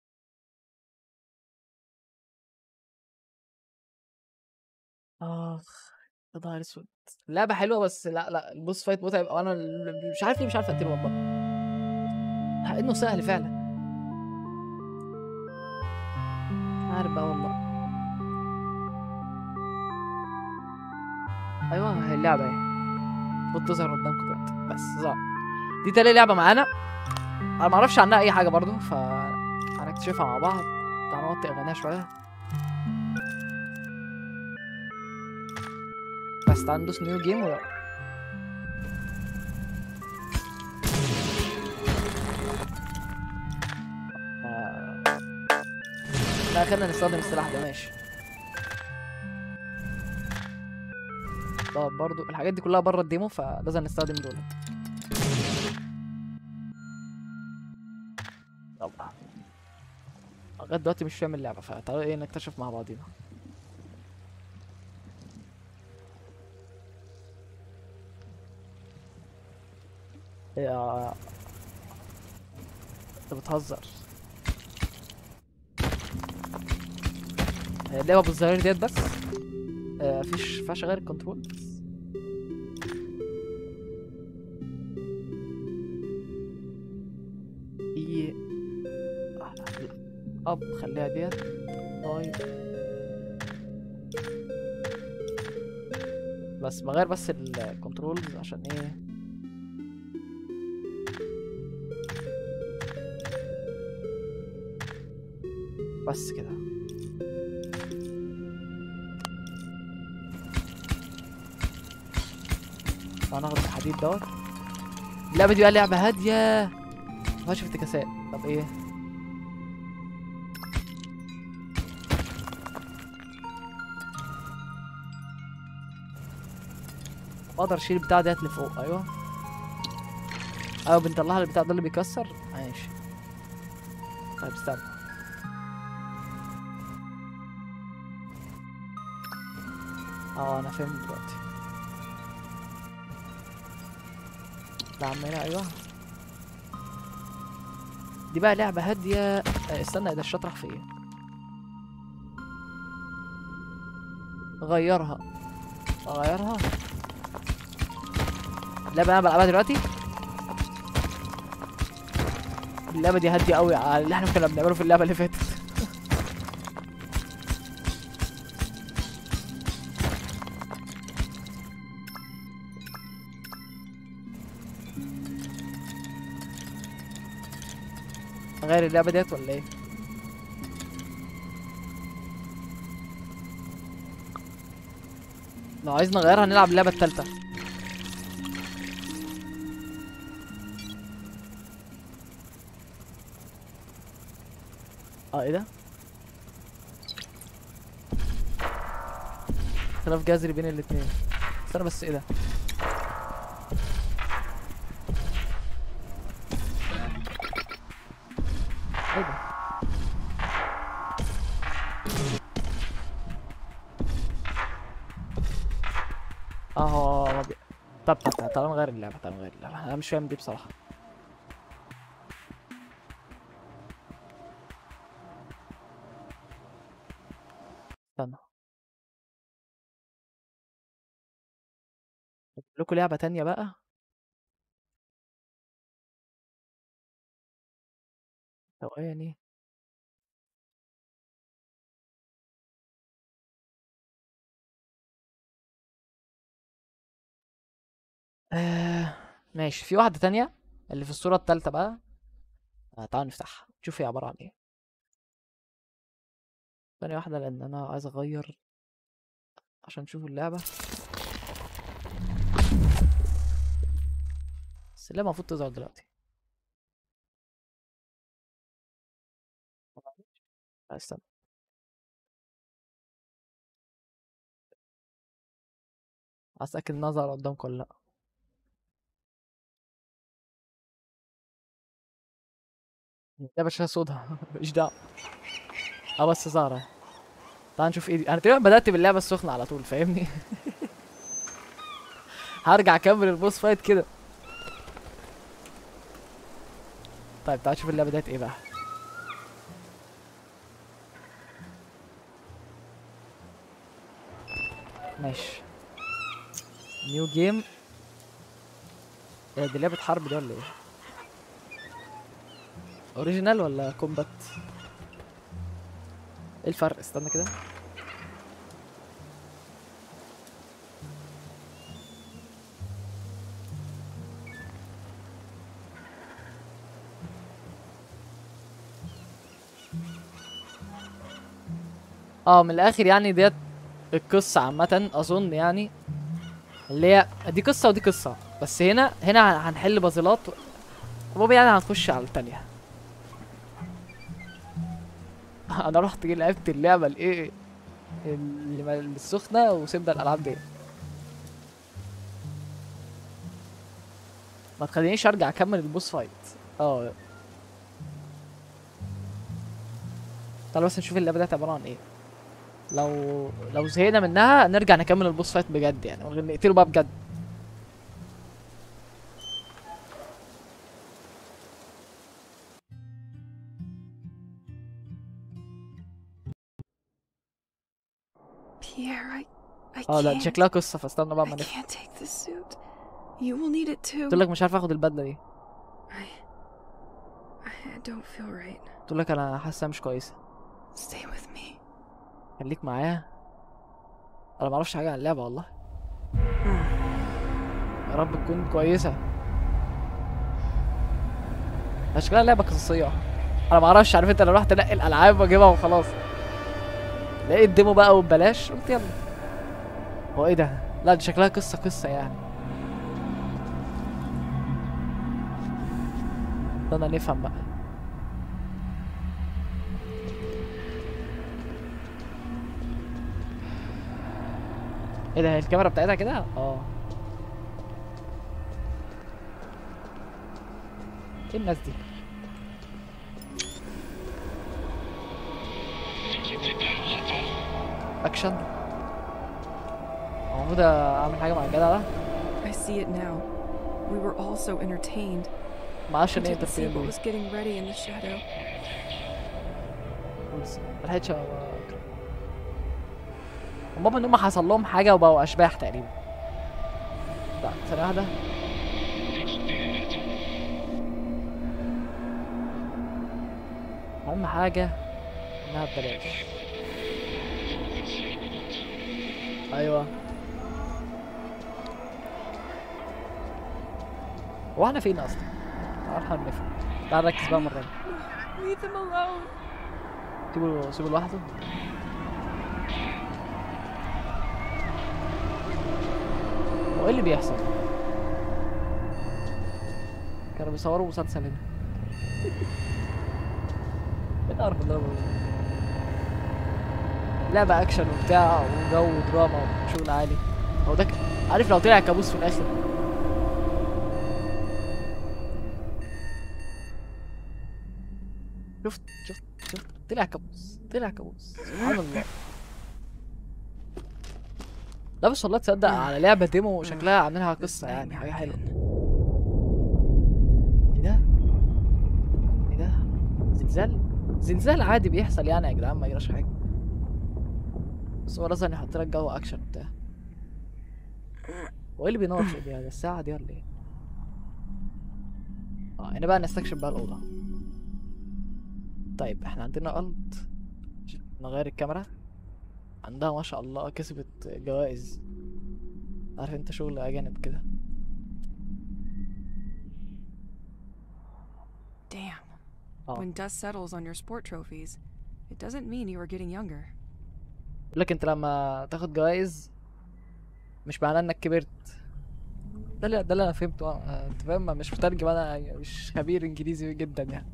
آخ يا نهار أسود اللعبة حلوة بس لا لا البوس فايت متعب أو أنا ال- مش عارف ليه مش عارف أقتله والله مع إنه سهل فعلا مش عارف بقى والله أيوه هي اللعبة أهي المفروض تظهر قدامكم دلوقتي بس ظهر دي تاني لعبة معانا انا ما اعرفش عنها اي حاجه برضو ف هنكتشفها مع بعض تعالوا نوطي اغانيها شويه بس تعالوا ندوس نيو جيم ولا آه. لا خلينا نستخدم السلاح ده ماشي طب برضو الحاجات دي كلها بره الديمو فلازم نستخدم دول طبعا لغايه دلوقتي مش فاهم اللعبه فتعالوا ايه نكتشف مع بعضينا يا انت بتهزر هي اللعبه بالظاهر ديت بس آه، مفيش مينفعش اغير الكنترول ايه اب خليها ديت طيب بس بغير بس الكنترولز عشان ايه بس كده هناخد الحديد دوت اللعبة دي بقى لعبة هادية مفيهاش افتكاسات طب ايه اقدر اشيل البتاع ديت لفوق ايوه ايوه بنطلعها البتاع ده اللي بيكسر ماشي طيب استنى اه انا فهمت دلوقتي ده عمنا ايوه دي بقى لعبة هادية آه، استنى ده الشطرح في ايه غيرها اغيرها اللعبة انا بلعبها دلوقتي اللعبة دي هادية قوي على اللي احنا كنا بنعمله في اللعبة اللي فاتت غير اللعبة ديت ولا ايه؟ لو عايز نغيرها نلعب اللعبة التالتة اه ايه ده؟ اختلاف جذري بين الاتنين استنى بس ايه ده؟ ايه ده؟ اه هو هو بي... طب طب طب تعالى نغير اللعبة تعالى نغير اللعبة انا مش فاهم دي بصراحة استنى لكم لعبة تانية بقى ثواني آه ماشي في واحدة تانية اللي في الصورة التالتة بقى آه تعالوا نفتحها نشوف هي عبارة عن ايه ثانية واحدة لأن أنا عايز أغير عشان تشوفوا اللعبة بس اللعبة المفروض تظهر دلوقتي لا، استنى عايز أتأكد إنها ظاهرة قدامكم ولا لأ اللعبة شاشة سودا مش دعوة اه بس ظاهرة تعال نشوف ايه دي انا تقريبا بدأت باللعبة السخنة على طول فاهمني هرجع اكمل البوس فايت كده طيب تعال نشوف اللعبة ديت ايه بقى ماشي نيو جيم ايه دي لعبة حرب دي ولا ايه اوريجينال ولا كومبات ايه الفرق استنى كده اه من الاخر يعني ديت القصة عامة اظن يعني اللي هي دي قصة ودي قصة بس هنا هنا هنحل بازلات وبابا يعني هنخش على التانية انا رحت جي لعبت اللعبة الايه اللي ما- السخنة وسيبنا الالعاب دي ما تخلينيش ارجع اكمل البوس فايت اه تعالوا بس نشوف اللعبة دي عبارة عن ايه لو لو زهقنا منها نرجع نكمل البوس فايت بجد يعني ونغ- نقتله بقى بجد Pierre, I, I اه لا دي can't. شكلها قصة فاستنى بقى I ما نفهم can't take this suit. You will need it too. قلت لك مش عارف اخد البدلة دي I, I don't feel right. قلت لك انا حاسة مش كويسة Stay with me. خليك معايا انا ما اعرفش حاجة عن اللعبة والله يا رب تكون كويسة ده شكلها لعبة قصصية انا ما اعرفش عارف انت انا رحت انقي الالعاب واجيبها وخلاص لقيت ديمو بقى وببلاش قلت يلا هو ايه ده لا دي شكلها قصة قصة يعني استنى نفهم بقى ايه ده هي الكاميرا بتاعتها كده اه ايه الناس دي اكشن هو المفروض اعمل حاجه مع الجدع ده I see it now. We were all so entertained. ما اعرفش I ان ايه didn't see تفكير what دول was getting ready in the shadow. بس ما لحقتش أ- المهم ان هم حصل لهم حاجه وبقوا اشباح تقريبا لا ثانيه واحده اهم حاجه انها ببلاش ايوه هو احنا فين اصلا؟ تعال نحاول نفهم تعال نركز بقى مره Leave them alone. سيبه سيبه لوحده هو ايه اللي بيحصل؟ كانوا بيصوروا مسلسل هنا ايه القرف اللي انا بقوله؟ لعبة اكشن وبتاع وجو دراما وشغل عالي هو ده ك- عارف لو طلع كابوس في الاخر شفت شفت شفت طلع كابوس طلع كابوس سبحان الله لا بس والله تصدق على لعبة ديمو شكلها عاملينها قصة يعني حاجة حلوة ايه ده؟ ايه ده؟ زلزال؟ زلزال عادي بيحصل يعني يا جدعان ما يجراش حاجة بس هو لازم يحط لك جو اكشن وبتاع هو ايه اللي بينور في ايديها ده الساعة دي ولا ايه؟ اه هنا بقى نستكشف بقى الأوضة طيب احنا عندنا ألت نغير الكاميرا عندها ما شاء الله كسبت جوائز عارف انت شغل أجانب كده Damn. اه When dust settles on your sport trophies, it doesn't mean you are getting younger. بيقول لك انت لما تاخد جوائز مش معناه انك كبرت ده اللي ده اللي انا فهمته اه انت فاهم مش مترجم انا مش خبير انجليزي جدا يعني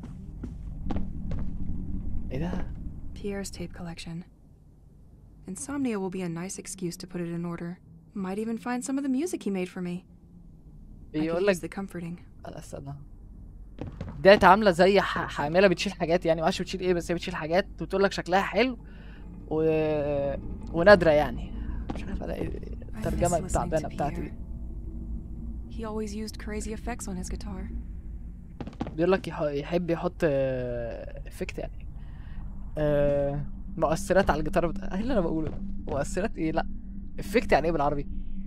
ايه ده Pierre's tape collection. Insomnia will be a nice excuse to put it in order. Might even find some of the music he made for me. I could بيقول use لك the comforting. لا استنى ديت عامله زي ح- حامله بتشيل حاجات يعني معرفش بتشيل ايه بس هي بتشيل حاجات وتقول لك شكلها حلو و... ونادره يعني مش عارف انا ايه I miss الترجمه listening التعبانه to بتاعتي دي Pierre. He always used crazy effects on his guitar. بيقول لك يح... يحب يحط افكت يعني آه، مؤثرات على الجيتار بتاع ايه اللي انا بقوله ده مؤثرات ايه لا افكت يعني ايه بالعربي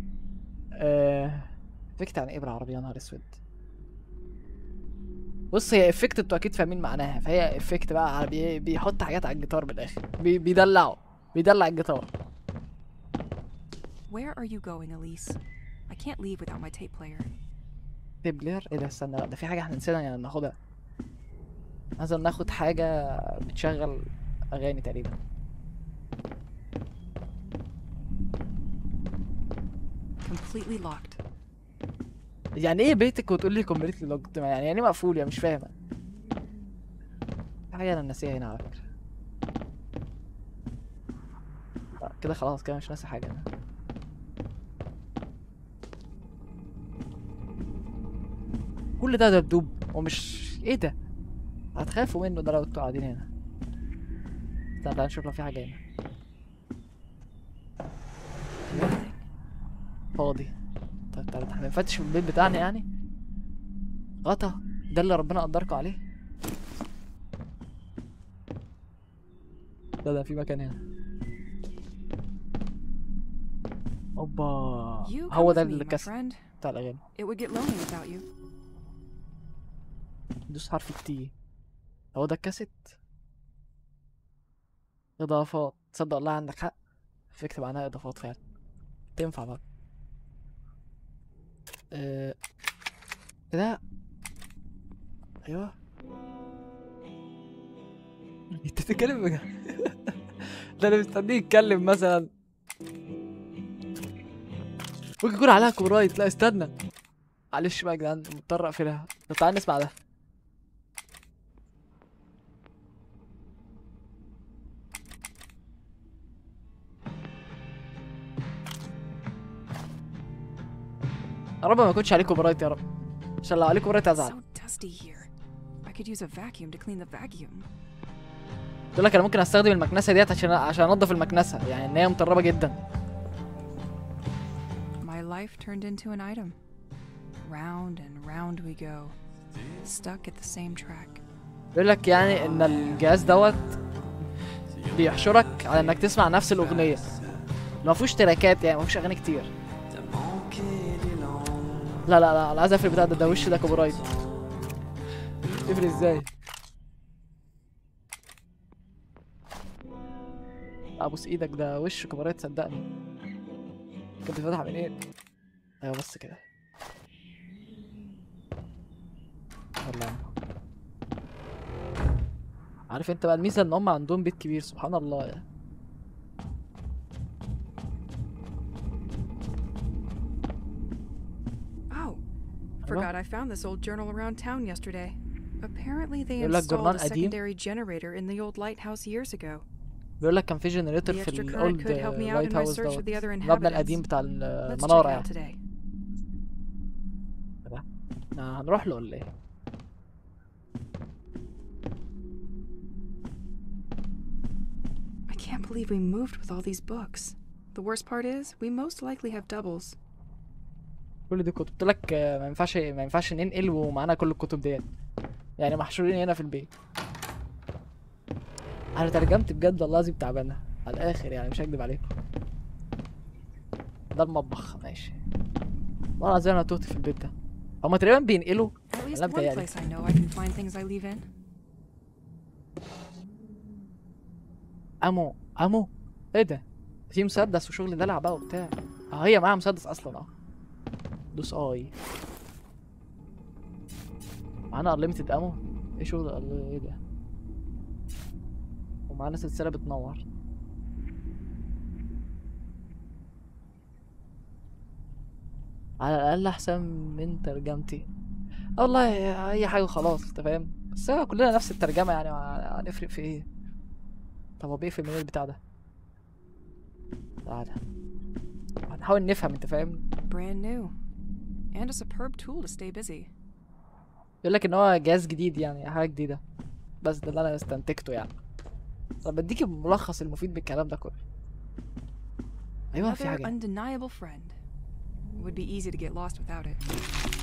افكت يعني ايه بالعربي يا نهار اسود بص هي افكت انتوا اكيد فاهمين معناها فهي افكت بقى على بي... بيحط حاجات على الجيتار بالاخر بي... بيدلعه بيدلع الجيتار Where are you going, Elise? I can't leave without my tape player. تيب بلاير ايه ده استنى لا ده في حاجه احنا نسينا يعني ناخدها لازم ناخد حاجه بتشغل اغاني تقريبا Completely locked. يعني ايه بيتك وتقول لي كومبليتلي لوجد يعني يعني إيه مقفول يعني مش فاهم في حاجه انا ناسيها هنا على فكره لا، كده خلاص كده مش ناسي حاجه انا كل ده دبدوب ومش ايه ده هتخافوا منه ده لو انتوا قاعدين هنا استنى تعالى نشوف لو في حاجه هنا فاضي طيب تعالى احنا بنفتش في البيت بتاعنا يعني غطا ده اللي ربنا قدركم عليه لا ده في مكان هنا اوبا You come هو with ده me, my الكاس friend. بتاع الاغاني It would get lonely without you. دوس حرف التي هو ده الكاسيت اضافات تصدق والله عندك حق في اكتب عنها اضافات فعلا تنفع بقى اه... إيه ده ايوه انت بتتكلم بجد ده انا مستنيه يتكلم مثلا ممكن يكون عليها كوبي رايت لا استنى معلش بقى يا جدعان مضطر اقفلها طب تعالى نسمع ده يا رب ما يكونش عليه كوبي رايت يا رب عشان لو عليه كوبي رايت ازعل So dusty here. I could use a vacuum to clean the vacuum. بقول لك انا ممكن استخدم المكنسه ديت عشان عشان انضف المكنسه يعني ان هي مطربه جدا My life turned into an item. Round and round we go, stuck at the same track. بيقول لك يعني ان الجهاز دوت بيحشرك على انك تسمع نفس الاغنيه ما فيهوش تراكات يعني ما فيهوش اغاني كتير لا لا لا انا عايز اقفل البتاع ده ده وش ده كوبي رايت تقفل ازاي ابوس ايدك ده وش كوبي رايت صدقني كانت بتفتح منين ايوه بس كده يلا يا عم. عارف انت بقى الميزه ان هم عندهم بيت كبير سبحان الله يعني Oh, forgot I found this old journal around town yesterday. Apparently, they يقول لك installed جورنال a قديم. secondary generator in the old lighthouse years ago. بيقول لك كان في The جنريتور في extra current الاولد could help me out لايت in my هاوس search for دوت the other المبنى القديم inhabitants. بتاع Let's check المناره it يعني out today. آه، هنروح له ولا ايه I can't believe we moved with all these books. The worst part is, we most likely have doubles. كل دي كتب قلت لك آه، ما ينفعش ما ينفعش ننقل ومعانا كل الكتب ديت يعني محشورين هنا في البيت انا ترجمت بجد والله العظيم تعبانه على الاخر يعني مش هكدب عليكم ده المطبخ ماشي والله العظيم انا تهت في البيت ده هما تقريبا بينقلوا At least لا one متهيألي. place I know I can find things I leave in. امو امو ايه ده في مسدس وشغل دلع بقى وبتاع اه هي معاها مسدس اصلا اه دوس اي معانا unlimited امو ايه شغل ال- ايه ده ومعانا سلسلة بتنور على الاقل احسن من ترجمتي آه والله اي حاجة خلاص انت فاهم بس هو كلنا نفس الترجمة يعني هنفرق في ايه طب هو بيقفل منين البتاع ده تعالى هنحاول نفهم انت فاهم Brand new. And a superb tool to stay busy. يقول لك ان هو جهاز جديد يعني حاجه جديده بس ده اللي انا استنتجته يعني طب بديك الملخص المفيد بالكلام ده كله ايوه في Another حاجه undeniable friend. It would be easy to get lost without it.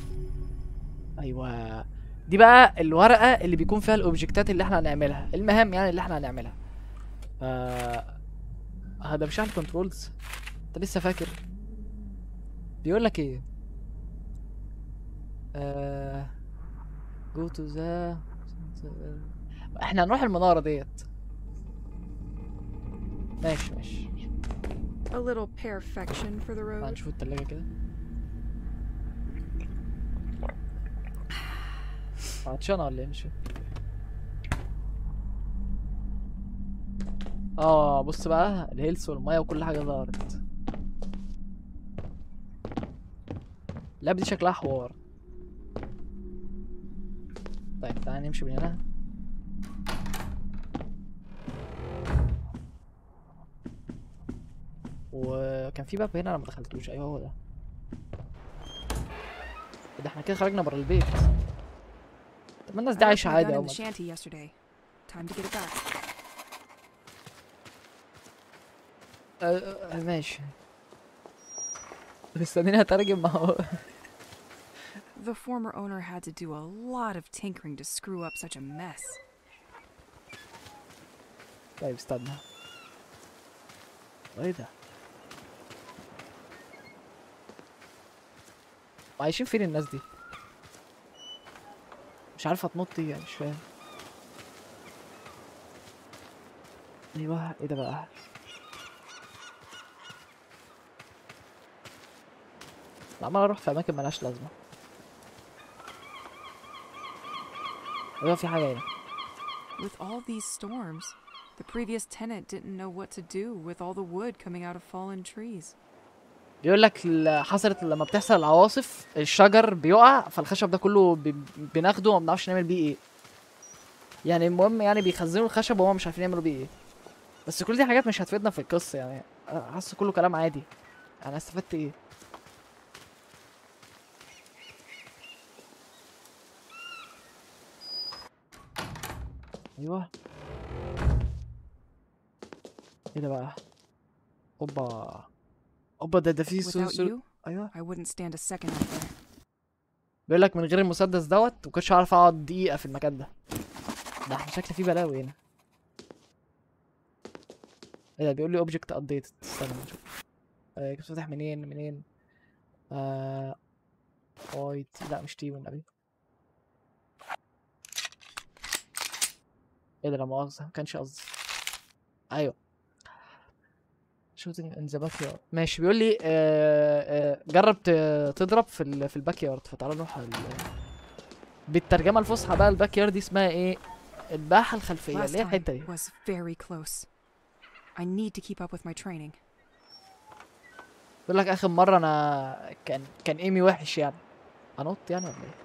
ايوه دي بقى الورقه اللي بيكون فيها الاوبجكتات اللي احنا هنعملها المهام يعني اللي احنا هنعملها ف هذا مش على الكنترولز انت لسه فاكر بيقول لك ايه آه... go to the احنا هنروح المناره ديت ماشي ماشي A little perfection for the road. هنشوف التلاجة كده عطشانة ولا ايه مش فاهم. اه بص بقى الهيلث والمية وكل حاجة ظهرت اللعبة دي شكلها حوار طيب تعالى نمشي من هنا وكان في باب هنا انا ما دخلتوش ايوه هو ده إيه ده احنا كده خرجنا بره البيت طب ما الناس دي I left عايشة my عادي gun اهو in the shanty yesterday. Time to get it back. آه، آه، ماشي مستنيني هترجم ما هو The former owner had to do a lot of tinkering to screw up such a mess. طيب استنى ايه ده عايشين فين الناس دي مش عارفه تنط يعني مش فاهم ايوه ايه ده بقى أنا عمال اروح في اماكن ملهاش لازمه ايوه في حاجه هنا With all these storms, the previous tenant didn't know what to do with all the wood coming out of fallen trees. بيقول لك ال- حصلت لما بتحصل العواصف الشجر بيقع فالخشب ده كله ب- بناخده وما بنعرفش نعمل بيه ايه يعني المهم يعني بيخزنوا الخشب وهم مش عارفين يعملوا بيه ايه بس كل دي حاجات مش هتفيدنا في القصه يعني أنا حاسس كله كلام عادي انا استفدت ايه ايوه ايه ده بقى اوبا اوبا ده ده في Without سلسل you, ايوه I wouldn't stand a second out there. بيقول لك من غير المسدس دوت مكنتش هعرف اقعد دقيقه في المكان ده ده احنا شكل فيه بلاوي هنا ايه ده بيقول لي اوبجكت ابديت استنى نشوف آه كنت فاتح منين منين آه واي تي لا مش تي والنبي ايه ده لا مؤاخذة ما كانش قصدي ايوه shooting in the backyard ماشي بيقول لي آه آه جرب ت- تضرب في ال في الباك يارد فتعالى نروح ال... بالترجمة الفصحى بقى الباك يارد دي اسمها ايه الباحة الخلفية Last اللي هي time الحتة دي was very close. I need to keep up with my training. بيقول لك اخر مرة انا كان كان ايمي وحش يعني انط يعني ولا ايه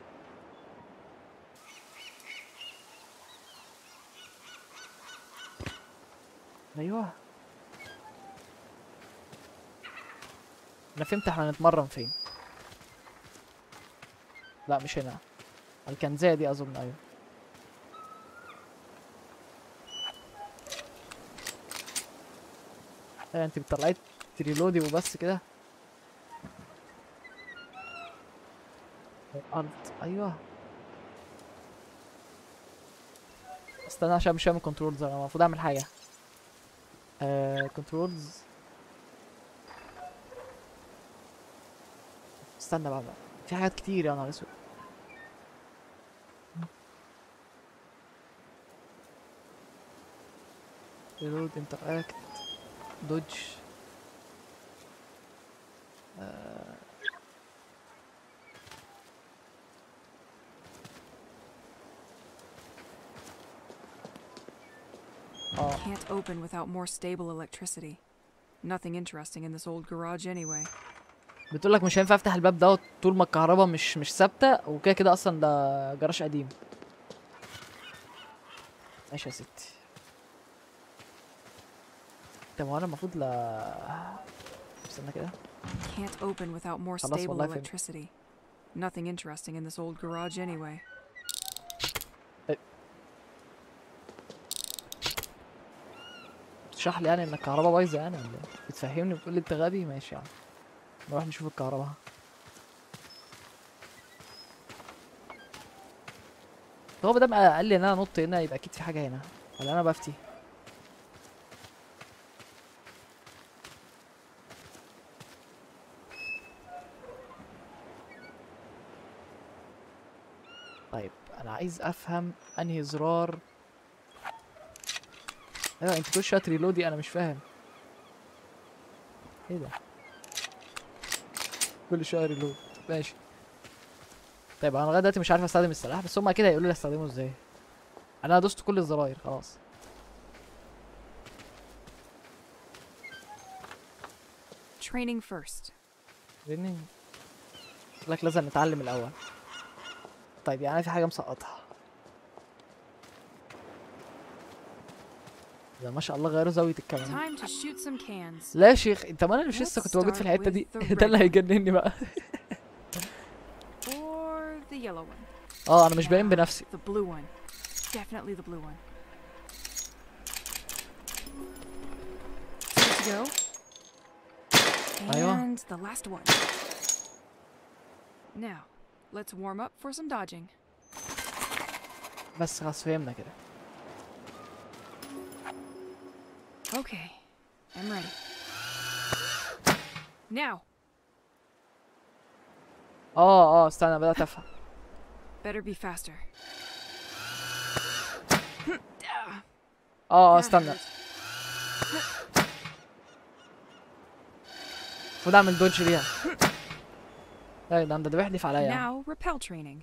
ايوه انا فهمت احنا هنتمرن فين لا مش هنا الكنزية دي اظن ايوه ايه انت بتطلعي تريلودي وبس كده الارض ايوه استنى عشان مش فاهم الكنترولز انا المفروض اعمل حاجه آه كنترولز استنى بقى, بقى. في حاجات كتير يا نهار اسود ريلود انتراكت دوج آه. اه Can't open without more stable electricity. Nothing interesting in this old garage anyway. بتقول لك مش هينفع افتح الباب دوت طول ما الكهرباء مش مش ثابته وكده كده اصلا ده جراج قديم ماشي يا ستي طب هو انا المفروض لا استنى كده Can't open without more خلاص stable والله فهمت. electricity. Nothing interesting in this old garage anyway. بتشرح لي يعني ان الكهرباء بايظه يعني ولا ايه بتفهمني بتقول لي انت غبي ماشي يعني نروح نشوف الكهرباء هو بدل ما قال لي ان انا نط هنا يبقى اكيد في حاجه هنا ولا انا بفتي طيب انا عايز افهم انهي زرار ايوه انت كل شويه ريلودي انا مش فاهم ايه ده كل شويه ريلود ماشي طيب انا لغايه دلوقتي مش عارف استخدم السلاح بس هم اكيد هيقولوا لي استخدمه ازاي انا دوست كل الزراير خلاص Training first. لاني لك لازم نتعلم الاول طيب يعني في حاجه مسقطها ده ما شاء الله غيروا زاويه الكاميرا Time to shoot some cans. لا يا شيخ انت ما انا مش Let's لسه كنت موجود في start الحته دي with the ده اللي red one. هيجنني بقى Or the yellow one. اه انا مش باين Yeah, بنفسي The blue one. Definitely the blue one. Good to go. أيوة. And the last one. Now, let's warm up for some dodging. بس خلاص فهمنا كده Okay, I'm ready. Now, اه اه استنى بدات افهم better be faster. اه اه That استنى hurt. المفروض اعمل دوج ليها لا ده ده بيحدف عليا يعني. Now, repel training.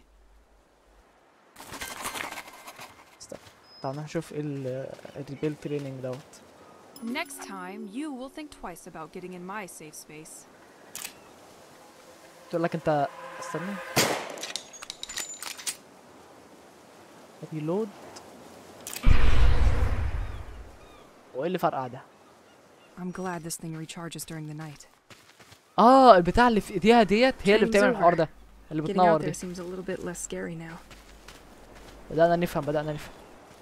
استنى تعال نشوف ايه ال- الريبيل تريننج دوت Next time, you will think twice about getting in my safe space. تقول لك انت استنى ريلود وايه اللي فرقع ده I'm glad this thing recharges during the night. اه البتاع اللي في ايديها ديت هي اللي Training's بتعمل الحوار over. ده اللي Getting out بتنور there دي seems a little bit less scary now. بدأنا نفهم بدأنا نفهم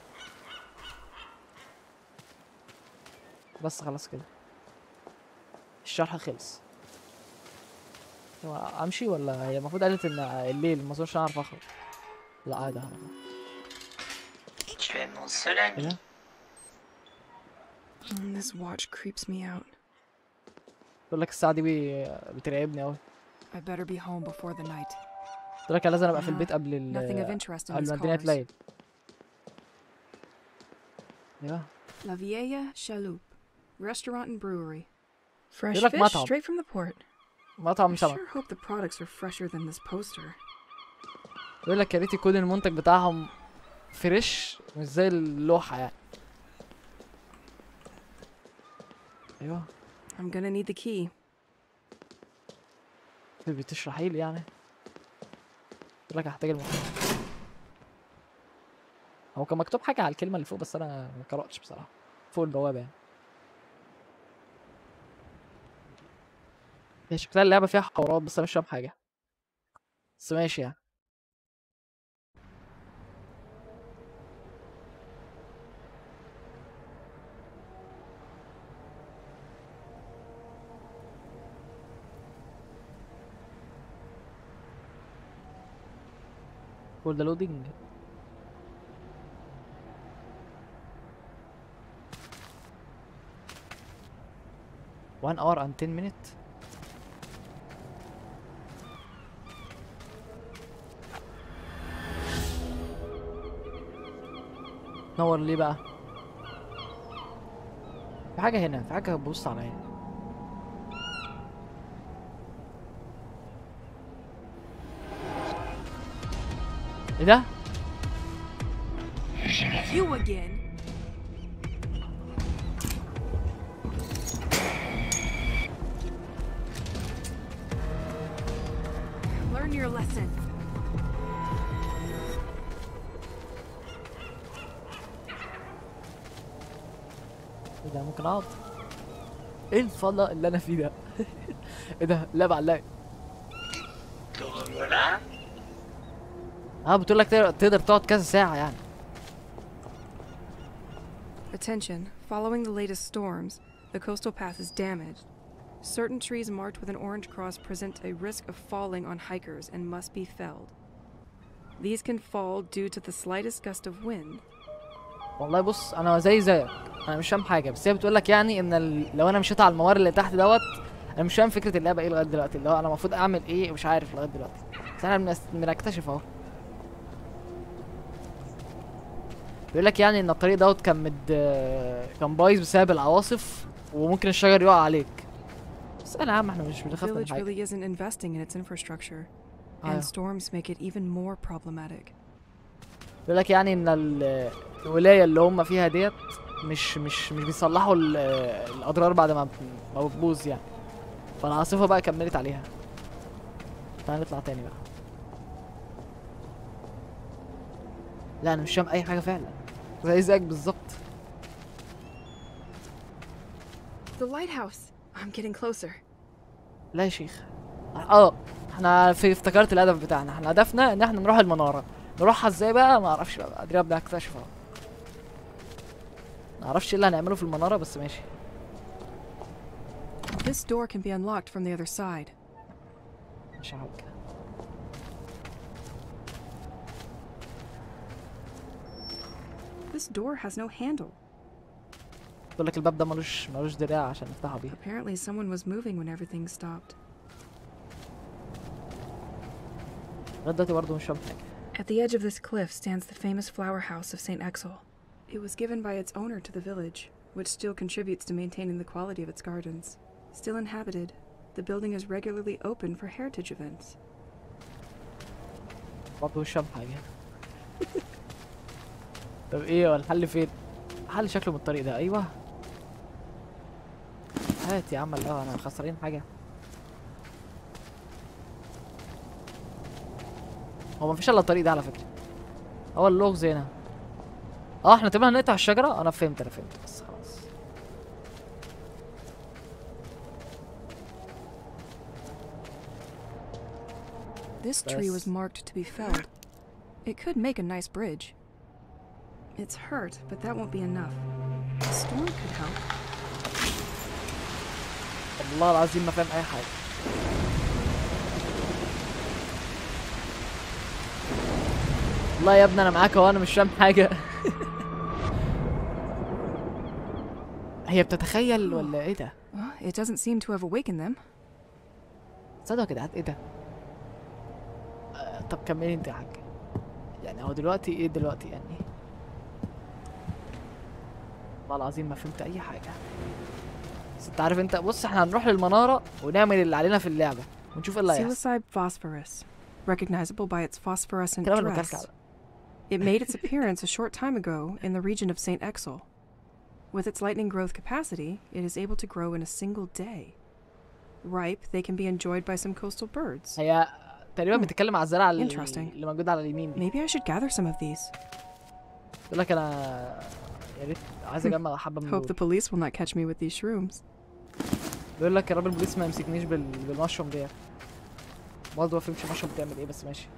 بس خلاص كده الشرح خلص هو امشي ولا هي المفروض قالت ان الليل ما اظنش اعرف اخرج لا عادي هعرف Actuellement, cela ايه nuit. ده Mm, this watch creeps me out. بقول لك الساعه دي بي... بترعبني قوي I better be home before the night. قلت لك لازم ابقى في Ah, البيت قبل Nothing of ال interest in قبل these ما الدنيا cars. تليل ايوه La Vieja Chaloupe, restaurant and brewery. Fresh You're like fish مطعم. straight from the port. مطعم I سمك sure hope the products are fresher than this poster. بيقول لك يا ريت يكون المنتج بتاعهم فريش مش زي اللوحه يعني ايوه I'm gonna need the key. بتشرحي لي يعني بيقول لك هحتاج المفتاح هو كان مكتوب حاجه على الكلمه اللي فوق بس انا ما قراتش بصراحه فوق البوابه يعني هي شكلها اللعبه فيها حوارات بس انا مش فاهم حاجه بس ماشي يعني for the loading one hour and 10 minutes بتنور ليه بقى في حاجة هنا في حاجة ببص على هنا ايه ده؟ You again. Learn your lesson. ايه ده ممكن اقعد؟ ايه الفضاء اللي انا فيه ده؟ ايه ده؟ لا بعلاق اه بتقول لك تقدر تقدر تقعد كذا ساعة يعني Attention. Following the latest storms, the coastal path is damaged. Certain trees marked with an orange cross present a risk of falling on hikers and must be felled. These can fall due to the slightest gust of wind. والله بص انا زي زيك انا مش فاهم حاجه بس هي بتقول لك يعني ان ال... لو انا مشيت على الممر اللي تحت دوت انا مش فاهم فكره اللعبه ايه لغايه دلوقتي اللي هو انا المفروض اعمل ايه مش عارف لغايه دلوقتي بس احنا بنس... بنكتشف اهو بيقول لك يعني ان الطريق دوت كان مد كان بايظ بسبب العواصف وممكن الشجر يقع عليك بس انا يا عم احنا مش The بنخاف من village حاجه really isn't investing in its infrastructure, أيوة. and storms make it even more problematic. بيقول لك يعني ان ال- الولايه اللي هم فيها ديت مش مش مش بيصلحوا ال- الاضرار بعد ما ما بتبوظ يعني فالعاصفه بقى كملت عليها تعالى نطلع تاني بقى لا انا مش فاهم اي حاجه فعلا زي زيك بالظبط The lighthouse! I'm getting closer. لا يا شيخ اه احنا في افتكرت الهدف بتاعنا احنا هدفنا ان احنا نروح المناره نروحها ازاي بقى ما اعرفش بقى ادري بنكتشف اهو ما اعرفش ايه اللي هنعمله في المناره بس ماشي This door can be unlocked from the other side. مش حاجه This door has no handle. بقول لك الباب ده ملوش ملوش دراع عشان نفتحه بيه Apparently, someone was moving when everything stopped. لغايه دلوقتي برضه مش فاهم حاجه At the edge of this cliff stands the famous flower house of St. Exel. It was given by its owner to the village, which still contributes to maintaining the quality of its gardens. Still inhabited, the building is regularly open for heritage events. برضه مش فاهم حاجه طب ايه هو الحل فين الحل شكله من الطريق ده ايوه هات يا عم اللي هو انا خسرين حاجه هو مفيش الا الطريق ده على فكره هو اللغز هنا اه احنا تقريبا هنقطع الشجره انا فهمت انا فهمت بس خلاص This tree was Best. marked to be felled. It could make a nice bridge. It's hurt, but that won't be enough. A storm could help. والله العظيم ما فاهم اي حاجه والله يا ابني انا معاك اهو انا مش فاهم حاجه هي بتتخيل ولا ايه ده Well, it doesn't seem to have awakened them. تصدق يا جدعان ايه ده آه، طب كملي انت يا حاج يعني هو دلوقتي ايه دلوقتي يعني والله العظيم ما فهمت اي حاجه بس انت عارف انت بص احنا هنروح للمناره ونعمل اللي علينا في اللعبه ونشوف ايه اللي هيحصل Psilocybe phosphorus, recognizable by its phosphorescent الكلام اللي بكلك dress. على It made its appearance a short time ago in the region of St. Exel. With its lightning growth capacity, it is able to grow in a single day. Ripe, they can be enjoyed by some coastal birds. هي تقريبا Hmm. بتتكلم على الزرعه اللي, Interesting. اللي موجوده على اليمين دي Maybe I should gather some of these. بيقول لك انا يا ريت عايز اجمع حبه من Hope the دول police will not catch me with these shrooms. بيقول لك يا راجل البوليس ما يمسكنيش بال... بالمشروم ديت برضه ما فهمتش المشروم بتعمل ايه بس ماشي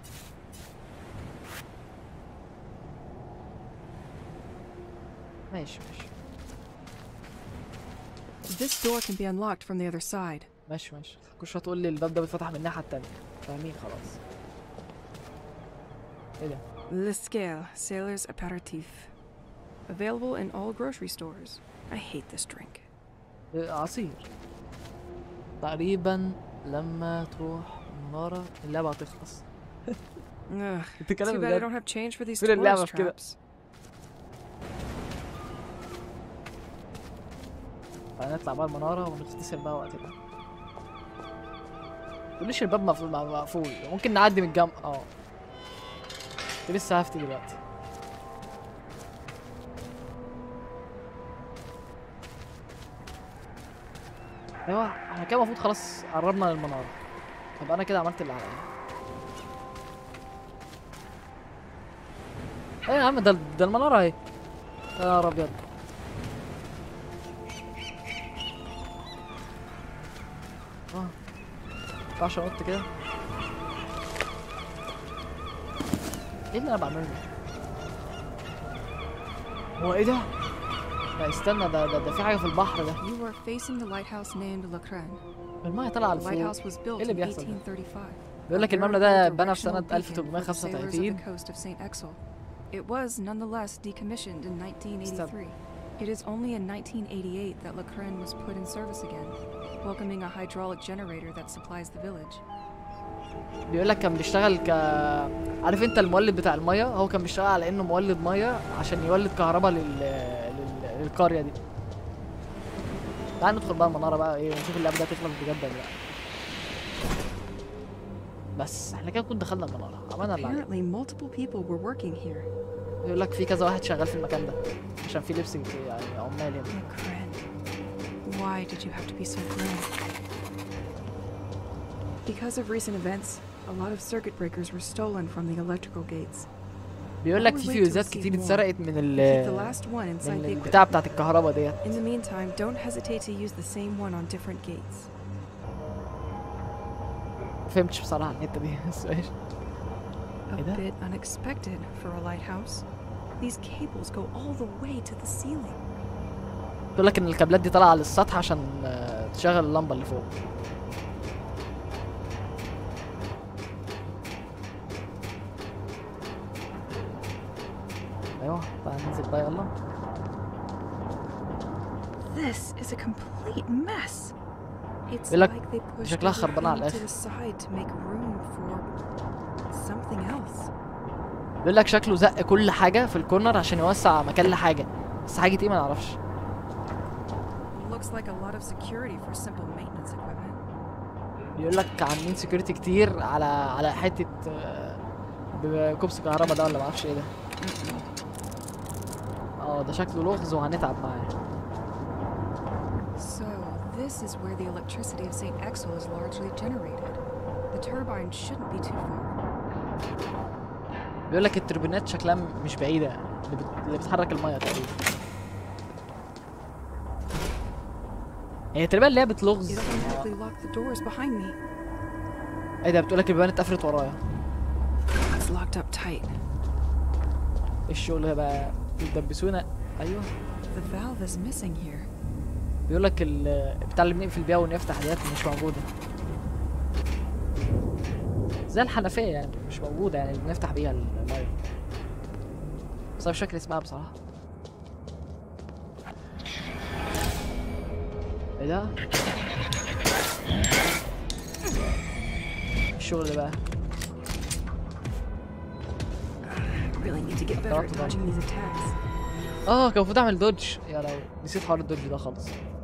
ماشي ماشي This door can be unlocked from the other side. ماشي ماشي كل شويه تقول لي الباب ده بيتفتح من الناحيه التانية فاهمين خلاص ايه ده Le Scale, Sailor's Aperitif. Available in all grocery stores. I hate this drink. إيه، عصير تقريبا لما تروح المنارة اللعبة هتخلص Ugh. بتتكلم Too bad I بجد don't have change for these فين اللعبة tourist في كده؟ traps. فنطلع بقى المنارة ونختصر بقى وقتنا تقوليش الباب مقفول مقفول ممكن نعدي من الجنب اه كنت لسه هفتي دلوقتي ايوه احنا كده المفروض خلاص قربنا للمنارة يبقى انا كده عملت اللي عليا ايه يا عم ده ده المنارة اهي يا نهار ابيض اه ينفعش انط كده ايه اللي انا بعمله ده؟ هو ايه ده؟ لا استنى ده ده, ده في حاجة في البحر ده You are facing the lighthouse named La Crane. المية طالعة The لفوق lighthouse was built اللي in بيحصل ده؟ 1835. بيقول لك a المبنى ده veritable اتبنى في سنة directional beacon for the sailors of 1835 the coast of St. Exel. It was nonetheless decommissioned in 1983. It is only in 1988 that La Crane was put in service again, welcoming a hydraulic generator that supplies the village. بيقول لك كان بيشتغل ك عارف انت المولد بتاع الميه هو كان بيشتغل على انه مولد ميه عشان يولد كهرباء لل... لل... للقريه دي تعال ندخل بقى المناره بقى ايه ونشوف اللعبه دي هتخلص بجد ولا لا بس احنا كده نكون دخلنا المناره عملنا اللي علينا Apparently, multiple people were working here. بيقول لك في كذا واحد شغال في المكان ده عشان في لبس يعني عمال هنا La Crane. Why did you have to be so grim? Because of recent events, a lot of circuit breakers were stolen from the electrical gates. بيقول لك في فيوزات كتير اتسرقت من ال Keep the last one inside من the equipment. البتاع بتاعت الكهرباء ديت In the meantime, don't hesitate to use the same one on different gates. مفهمتش بصراحه الحته دي بس ماشي A إيه ده؟ bit unexpected for a lighthouse. These cables go all the way to the ceiling. بيقول لك ان الكابلات دي طالعه للسطح عشان آه، تشغل اللمبه اللي فوق ايوه تعال ننزل بقى يلا This is a complete mess. It's بيقول لك like they pushed شكلها خربانة على everything to الآخر. the side to make room for something else. بيقول لك شكله زق كل حاجه في الكورنر عشان يوسع مكان لحاجه بس حاجه ايه ما نعرفش Looks like a lot of security for simple maintenance equipment. بيقول لك عاملين سكيورتي كتير على على حته آه، بكوبس كهرباء ده ولا ما اعرفش ايه ده اه ده شكله لغز وهنتعب معاه So, this is where the electricity of St. Exel is largely generated. The turbine shouldn't be too far. بيقول لك التوربينات شكلها م- مش بعيده اللي, بت... اللي بتحرك الميه تقريبا هي تقريبا اللي هي It بتلغز automatically locked the doors behind me. ايه ده بتقول لك البيبان اتقفلت ورايا It's locked up tight. ايه الشغل ده بقى بيدبسونا ايوه The valve is missing here. بيقول لك ال- بتاع اللي بنقفل بيها ونفتح ديت مش موجوده زي الحنفيه يعني مش موجوده يعني اللي بنفتح بيها الميه بس انا مش فاكر اسمها بصراحه ايه ده الشغل ده بقى I really need to get better at dodging these attacks. اه كان المفروض اعمل دوج يا لو نسيت حوار الدوج ده خالص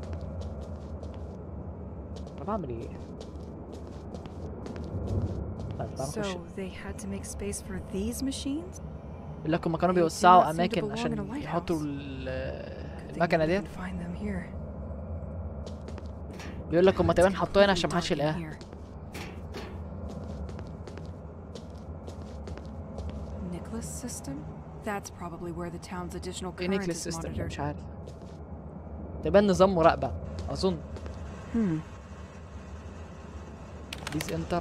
انا بعمل ايه طيب تعال نخش So, they had to make space for these machines? بيقول لك هما كانوا They do بيوسعوا not seem to اماكن belong in a عشان lighthouse. يحطوا ال- Good thing المكنه we ديت didn't find them here. بيقول لك هما It's تقريبا حطوها هنا عشان completely محدش dark in يلاقيها here. Nicholas system? That's probably where the town's additional ايه current نيكلس is سيستم monitored. مش عارف تقريبا نظام مراقبه اظن Hmm. بليز انتر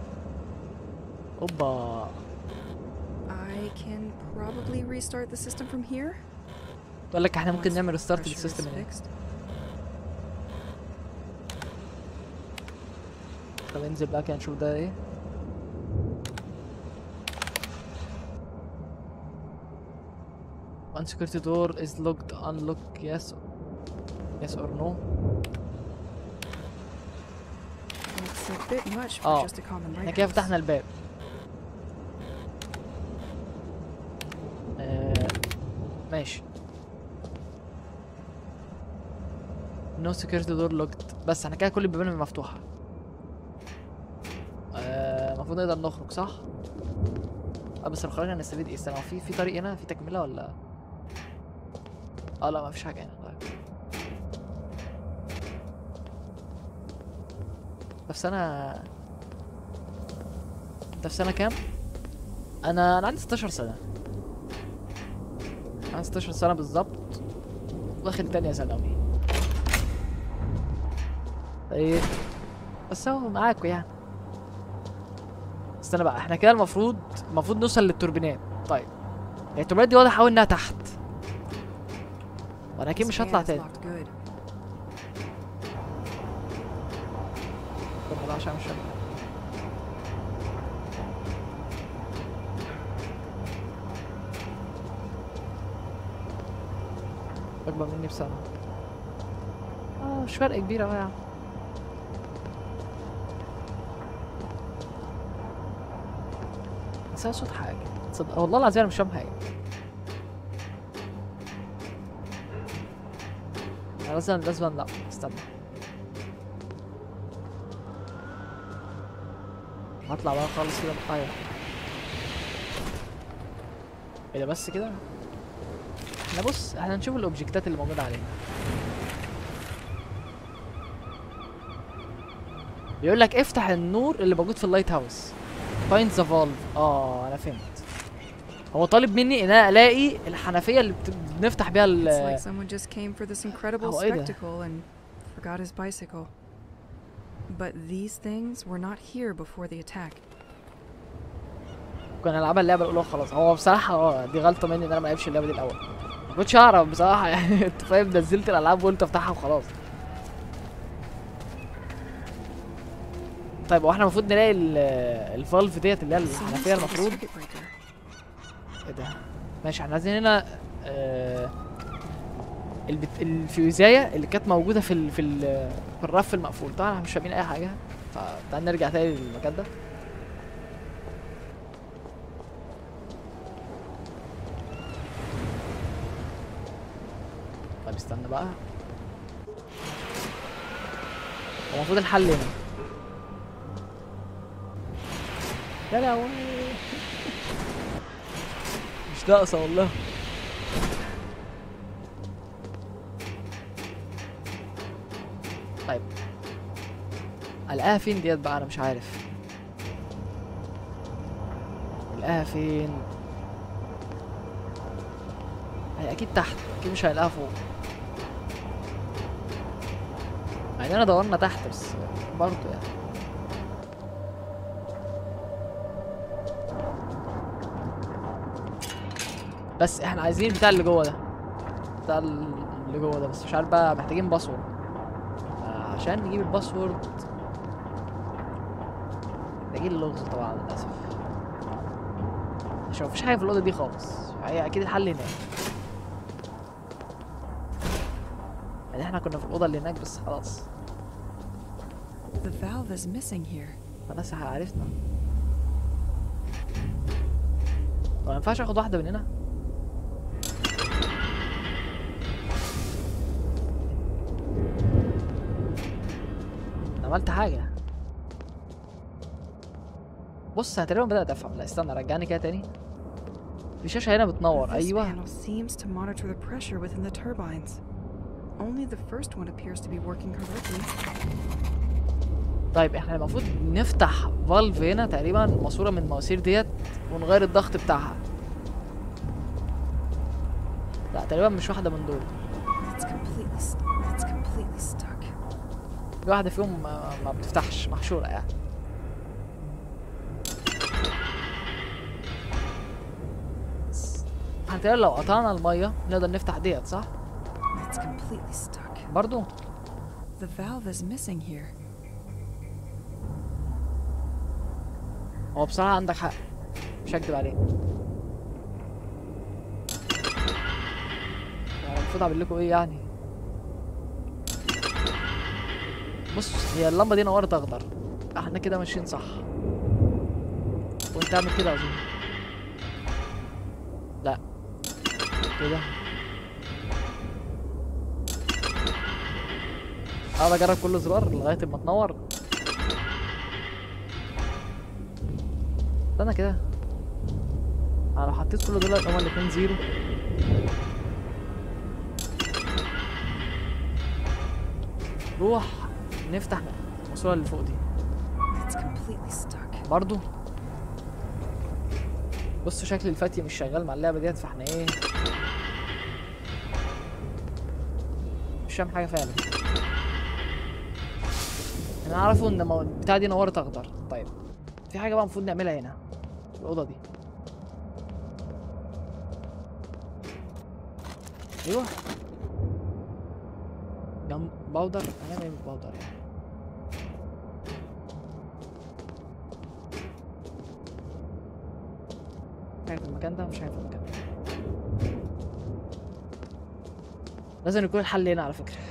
اوبا I can probably restart the system from here. بيقول لك احنا ممكن once نعمل the ريستارت pressure is للسيستم هنا fixed. طب انزل بقى كده نشوف ده ايه One security door is locked unlock yes yes or no It's a bit much for Oh. just a common احنا كده lighthouse. فتحنا الباب آه، ماشي نو سكيورتي دور لوكت بس احنا كده كل البيبان مفتوحه آه، المفروض نقدر نخرج صح اه بس لو خرجنا نستفيد ايه استنى هو في في طريق هنا في تكمله ولا اه لا ما فيش حاجه هنا طيب انت في سنه انت في سنه كام انا انا عندي 16 سنه عندي 16 سنه بالظبط داخل تانية ثانوي طيب بس هو معاكوا يعني استنى بقى احنا كده المفروض المفروض نوصل للتوربينات طيب هي التوربينات دي واضح قوي انها تحت وانا اكيد This مش هطلع fan is تاني locked good. طب ده عشان مش فاهم. اكبر مني بسنة اه مش فرق كبير اوي يعني بس أنا صوت حاجة تصدق والله العظيم انا مش فاهم حاجة أنا لازم لازم لا استنى هطلع بقى خالص كده ايوه ايه ده بس كده احنا بص احنا نشوف الاوبجكتات اللي موجوده علينا بيقول لك افتح النور اللي موجود في اللايت هاوس فايند ذا فالف اه انا فهمت هو طالب مني ان انا الاقي الحنفيه اللي بت- بنفتح بيها It's ال like someone just came for this incredible Oh, إيه ده؟ spectacle and forgot his bicycle. But these things were not here before the attack. كنا نلعبها اللعبه الاولى وخلاص هو بصراحه اه دي غلطه مني ان انا ما لعبش اللعبه دي الاول ما كنتش اعرف بصراحه يعني انت فاهم نزلت الالعاب وقلت افتحها وخلاص طيب واحنا المفروض نلاقي ال- الفالف ديت اللي هي Seems الحنفيه like a المفروض circuit breaker. ايه ده ماشي احنا عايزين هنا آه البت... الفيوزايه اللي كانت موجوده في ال... في ال... في الرف المقفول طبعا احنا مش فاهمين اي حاجه فتعال نرجع تاني للمكان ده طيب استنى بقى هو المفروض الحل هنا يا لهوي مش ناقصه والله طيب القاها فين ديت بقى انا مش عارف القاها فين هي اكيد تحت اكيد مش هنلاقيها فوق مع اننا دورنا تحت بس برضه يعني بس احنا عايزين بتاع اللي جوه ده بتاع اللي جوه ده بس مش عارف بقى محتاجين باسورد آه، عشان نجيب الباسورد محتاجين اللغز طبعا للاسف عشان مفيش حاجه في الاوضه دي خالص هي اكيد الحل هناك يعني احنا كنا في الاوضه اللي هناك بس خلاص The valve is missing here. خلاص عرفنا طب ما ينفعش اخد واحده من هنا أنا عملت حاجه بص انا تقريبا بدات افهم لا استنى رجعني كده تاني في شاشه هنا بتنور This ايوه panel seems to monitor the pressure within the turbines. Only the first one appears to be working correctly. طيب احنا المفروض نفتح فالف هنا تقريبا ماسوره من المواسير ديت ونغير الضغط بتاعها لا تقريبا مش واحده من دول It's completely, st- it's completely stuck. في واحدة فيهم ما, ما بتفتحش محشورة يعني بس احنا تقريبا لو قطعنا المية نقدر نفتح ديت صح؟ It's completely stuck. برضو The valve is missing here. هو بصراحة عندك حق مش هكدب عليك يعني المفروض اعمل لكم ايه يعني بص هي اللمبة دي نورت اخضر احنا كده ماشيين صح وانت اعمل كده اظن لا كده اقعد اجرب كل زرار لغايه ما تنور استنى كده انا لو حطيت كل دول هما الاتنين زيرو روح نفتح الماسوره اللي فوق دي It's completely stuck. برضو بصوا شكل الفاتي مش شغال مع اللعبه ديت فاحنا ايه مش فاهم حاجه فعلا انا اعرفه ان مو- البتاعه دي نورت اخضر طيب في حاجه بقى المفروض نعملها هنا في الاوضه دي ايوه جم باودر هنعمل ايه بالباودر يعني حاجه في المكان ده مش حاجه في المكان ده لازم يكون الحل هنا على فكره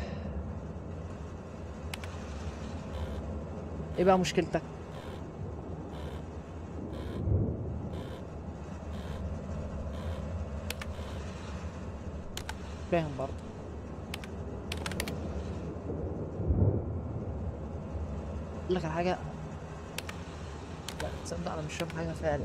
ايه بقى مشكلتك فاهم برضه اقول لك على حاجه لا تصدق انا مش فاهم حاجه فعلا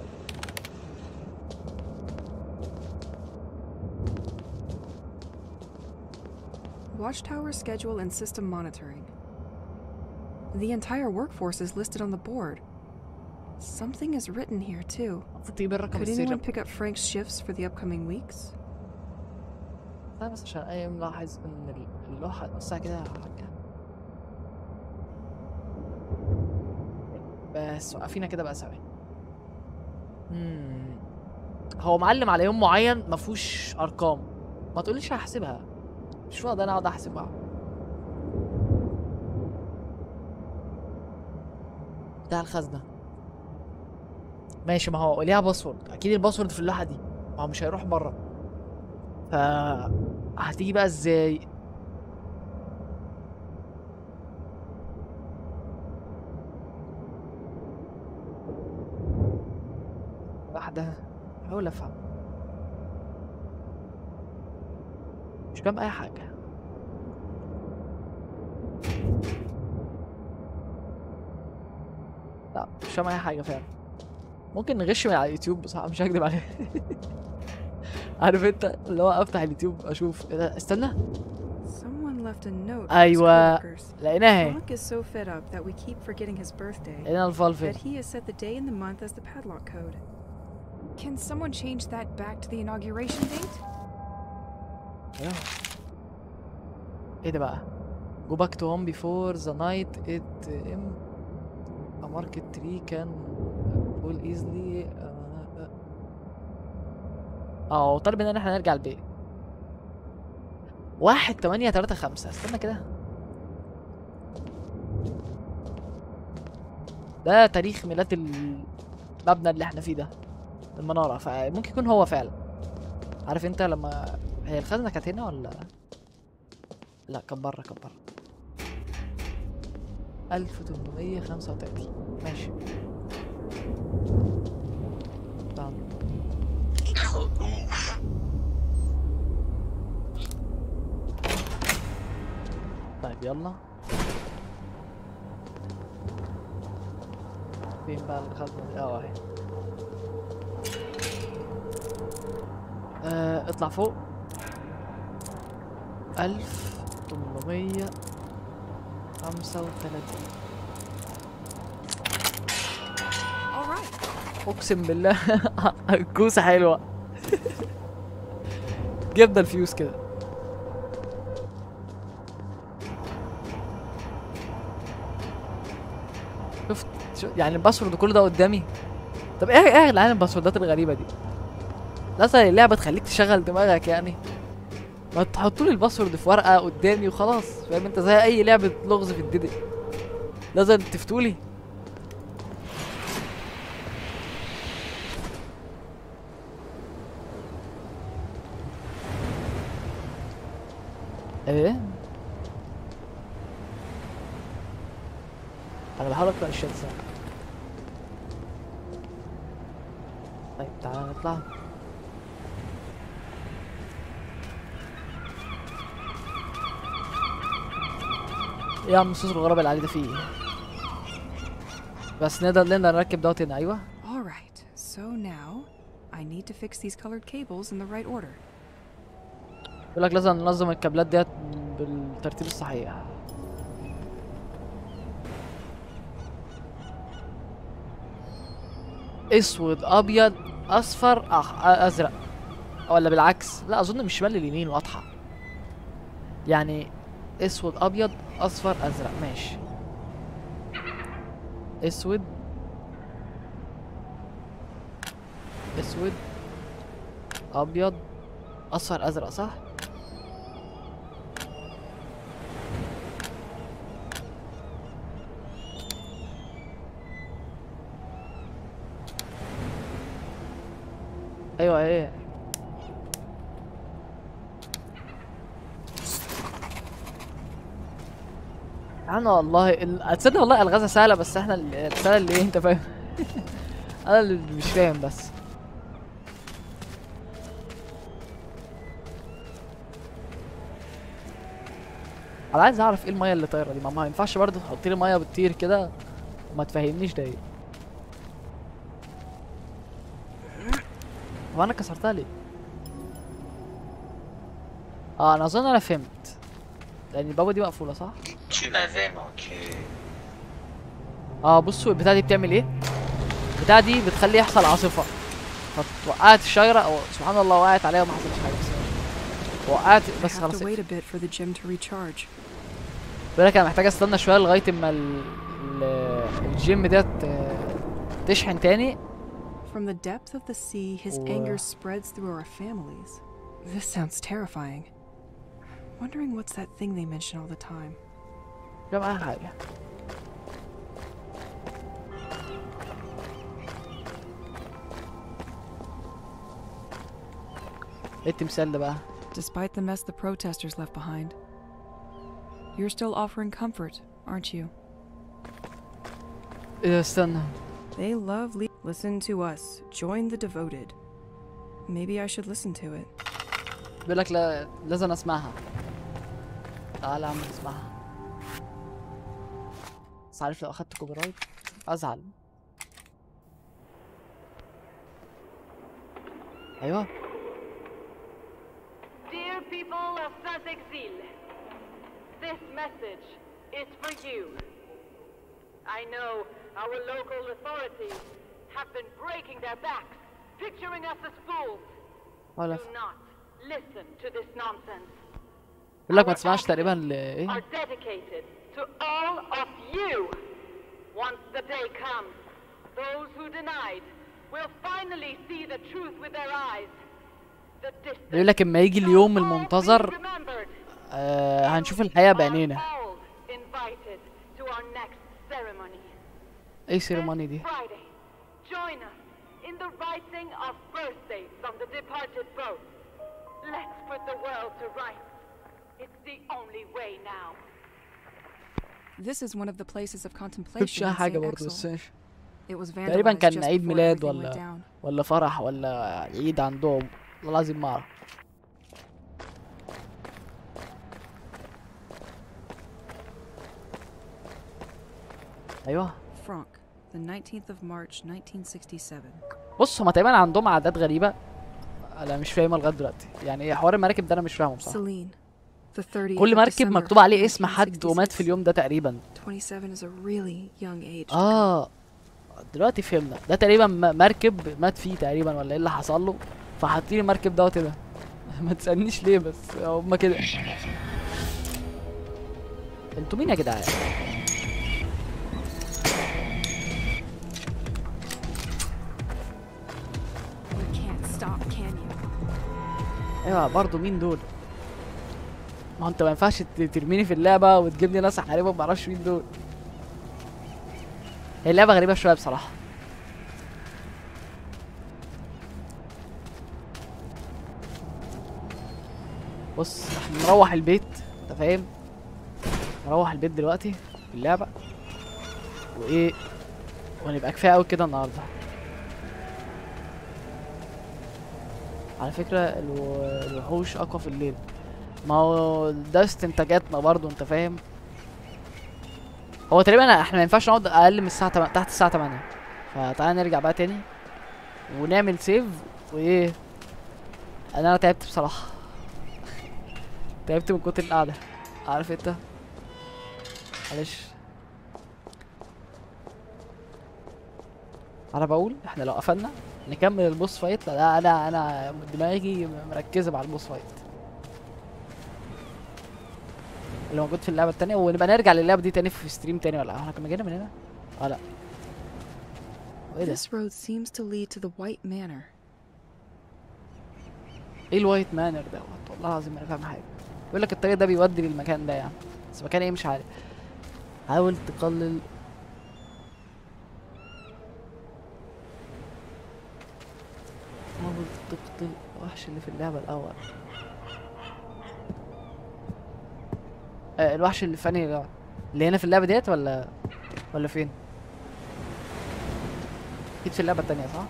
Watchtower schedule and system monitoring. The entire workforce is listed on the board. Something is written here, too. المفروض تجيب الرقم Could السري anyone pick up Frank's shifts for the upcoming weeks? لا بس عشان انا ملاحظ ان ال- اللوحه نفسها كده حاجه بس وقفينا كده بقى ثواني مم. هو معلم على يوم معين ما فيهوش ارقام ما تقوليش هحسبها مش فاضي انا اقعد احسبها بتاع الخزنه ماشي ما هو ليها باسورد اكيد الباسورد في اللوحه دي ما هو مش هيروح بره ف هتيجي بقى ازاي واحدة بحاول افهم مش فاهم اي حاجة لا مش فاهم اي حاجة فعلا ممكن نغش من على اليوتيوب بصراحة مش هكدب عليك عارف انت اللي هو افتح اليوتيوب اشوف ايه ده استنى Someone left a note for his أيوة. coworkers. لقيناها اهي Frank is so fed up that we keep forgetting his birthday لقينا الفالفين that he has set the day and the month as the padlock code. Can someone change that back to the inauguration date? ايوه ايه ده بقى go back to home before the night it am a market tree can fall easily اه آه، هو طالب مننا ان احنا نرجع البيت واحد تمانية تلاتة خمسة استنى كده ده تاريخ ميلاد المبنى اللي احنا فيه ده المنارة فممكن يكون هو فعلا عارف انت لما هي الخزنة كانت هنا ولا لا كان بره كان بره 1835 ماشي طبعا طيب يلا فين بقى الخزنة دي اه اهي آه، اطلع فوق ألف تمنمية خمسة وتلاتين All right. أقسم بالله كوسة حلوة جبنا الفيوز كده شفت شو يعني الباسورد كله ده قدامي طب ايه ايه العالم الباسوردات الغريبة دي لازم اللعبة تخليك تشغل دماغك يعني ما تحطوا لي الباسورد في ورقة قدامي وخلاص فاهم انت زي اي لعبة لغز في الدنيا لازم تفتولي ايه انا بحاول اقرا الشات ساعة طيب تعالى نطلع ايه يا عم الصوص الغراب اللي عليه ده فيه ايه بس نقدر نقدر نركب دوت هنا ايوه All right, so now I need to fix these colored cables in the right order. يقول لك لازم ننظم الكابلات ديت بالترتيب الصحيح اسود ابيض اصفر أخ... ازرق ولا بالعكس لا اظن من الشمال لليمين واضحه يعني اسود ابيض اصفر ازرق ماشي اسود اسود ابيض اصفر ازرق صح ايوه ايه انا والله ال- تصدق والله الغازة سهلة بس احنا ال- الرسالة اللي ايه انت فاهم انا اللي مش فاهم بس انا عايز اعرف ايه المية اللي طايرة دي ما ما ينفعش برضه تحط لي مية بتطير كده وما تفهمنيش ده ايه هو انا كسرتها ليه اه انا اظن انا فهمت لان البابا دي مقفولة صح Tu m'avais manqué. اه بصوا البتاعة دي بتعمل ايه البتاعة دي بتخلي يحصل عاصفة فوقعت الشجرة او سبحان الله وقعت عليها وما حصلش حاجة بس وقعت I بس have خلاص to wait a bit for the gem to recharge. بيقول لك انا محتاج استنى شوية لغاية اما ال... ال... الجيم ديت آه، تشحن تاني From the depth of the sea, his Wow. anger spreads through our families. This sounds terrifying. Wondering what's that thing they mention all the time. مش معاها حاجة ايه التمثال ده بقى Despite the mess the protesters left behind, you're still offering comfort, aren't you? ايه ده استنى They love le- listen to us. Join the devoted. Maybe I should listen to it. بيقول لك لا لازم اسمعها تعالى يا عم اسمعها بس عارف لو اخدت كوبي رايت ازعل ايوه Dear people of Saint-Exil, this message is for you. I know our local authorities have been breaking their backs, picturing us as fools. ولا Do not listen to this nonsense. بيقول لك ما تسمعش تقريبا ل ايه Are dedicated to all of you. Once the day comes, those who denied will finally see the truth with their eyes. The distant بيقول لك اما يجي اليوم so far المنتظر remembered آه هنشوف الحقيقة بعينينا all invited to our next ceremony. ايه السيرموني دي This Friday, join us in the writing of birthdays from the departed boat. Let's put the world to rights. It's the only way now. This is one of the places of contemplation. مش in حاجة Saint برضه بس Exil. ماشي. It was تقريبا vandalized كان just عيد before ميلاد everything went ولا down. ولا فرح ولا عيد عندهم والله العظيم ما اعرف ايوه Franck, the 19th of March, 1967. بص هما تقريبا عندهم عادات غريبة انا مش فاهمها لغاية دلوقتي يعني ايه حوار المراكب ده انا مش فاهمه بصراحة Celine, the 30th كل of مركب December, مكتوب عليه اسم حد ومات في 1966. اليوم ده تقريبا 27 is a really young age. to come. اه دلوقتي فهمنا ده تقريبا م- مركب مات فيه تقريبا ولا ايه اللي حصل له فحاطين المركب دوت ده ما تسألنيش ليه بس هما كده انتوا مين يا جدعان You can't stop, can you? ايوه برضه مين دول ما هو انت ما ينفعش ت- ترميني في اللعبه وتجيب لي ناس احاربهم ما اعرفش مين دول هي اللعبه غريبه شويه بصراحه بص احنا نروح البيت انت فاهم نروح البيت دلوقتي في اللعبه وايه ونبقى كفايه قوي كده النهارده على فكرة الو- الوحوش أقوى في الليل ما هو ده استنتاجاتنا برضو أنت فاهم هو تقريبا احنا ما ينفعش نقعد اقل من الساعه 8 تحت الساعه 8 فتعالى نرجع بقى تاني ونعمل سيف وايه انا انا تعبت بصراحه تعبت من كتر القعده عارف انت معلش انا بقول احنا لو قفلنا نكمل البوس فايت لا انا انا دماغي مركزه مع البوس فايت اللي موجود في اللعبه التانية ونبقى نرجع للعبه دي تاني في ستريم تاني ولا احنا كنا جايين من هنا اه لا ايه ده This road seems to lead to the White Manor. ايه الوايت مانر دوت والله العظيم ما انا فاهم حاجه بيقول لك الطريق ده بيودي للمكان ده يعني بس مكان ايه مش عارف حاول تقلل حاول تقتل الوحش اللي في اللعبة الأول آه الوحش اللي في أنهي لعبة؟ اللي هنا في اللعبة ديت ولا ولا فين؟ أكيد في اللعبة التانية صح؟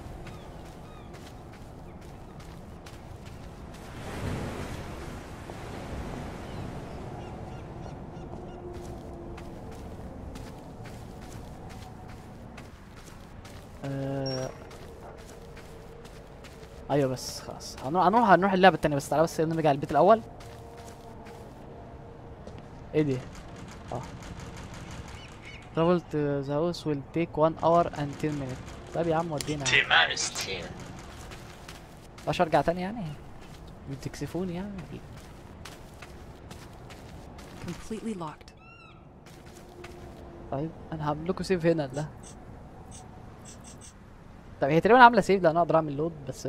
آه... ايوه بس خلاص هنروح هنروح هنروح اللعبة التانية بس تعالى بس نرجع البيت الأول ايه دي؟ اه travel to the house will take 1 hour and 10 minutes طب يا عم ودينا تي مارس تي باش ارجع تاني يعني بتكسفوني يعني Completely locked. طيب انا هعمل لكم سيف هنا لا طب هي تقريبا عامله سيف لان اقدر اعمل لود بس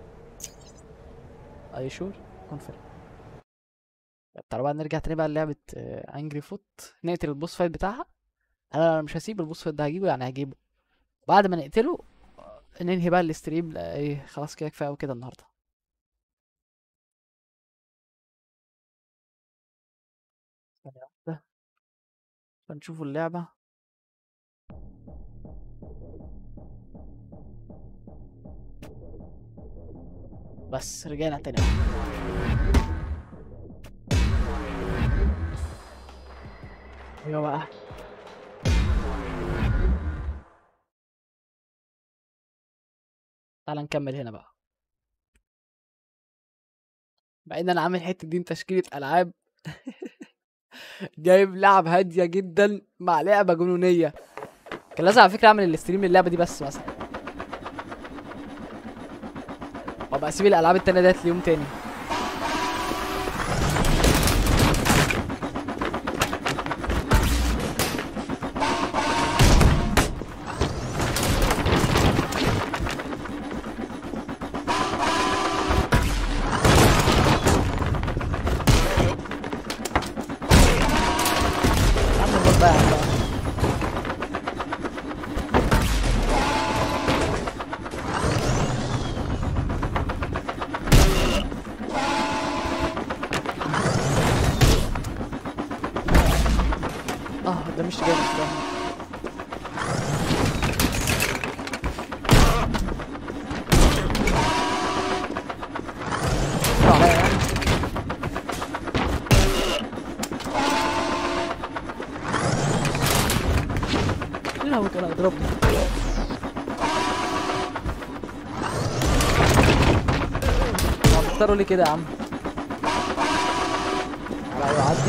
اي شور كونفيرم طب تعالوا بقى نرجع تاني بقى لعبة انجري فوت نقتل البوس فايت بتاعها انا أنا مش هسيب البوس فايت ده هجيبه يعني هجيبه بعد ما نقتله آه، ننهي بقى الاستريم لا ايه خلاص كده كفايه قوي كده النهارده ثانية واحدة فنشوفوا اللعبة بس رجعنا تاني ايوه بقى تعال نكمل هنا بقى مع ان انا عامل حته دي تشكيله العاب جايب لعب هاديه جدا مع لعبه جنونيه كان لازم على فكره اعمل الاستريم للعبه دي بس مثلا وابقى اسيب الالعاب التانية ديت ليوم تاني يا عم خد بقى يا عم بقى. اه ده مش جامد ده آه، يعني. لا هو كان هيضربني طب اختاروا لي كده يا عم لا يعدي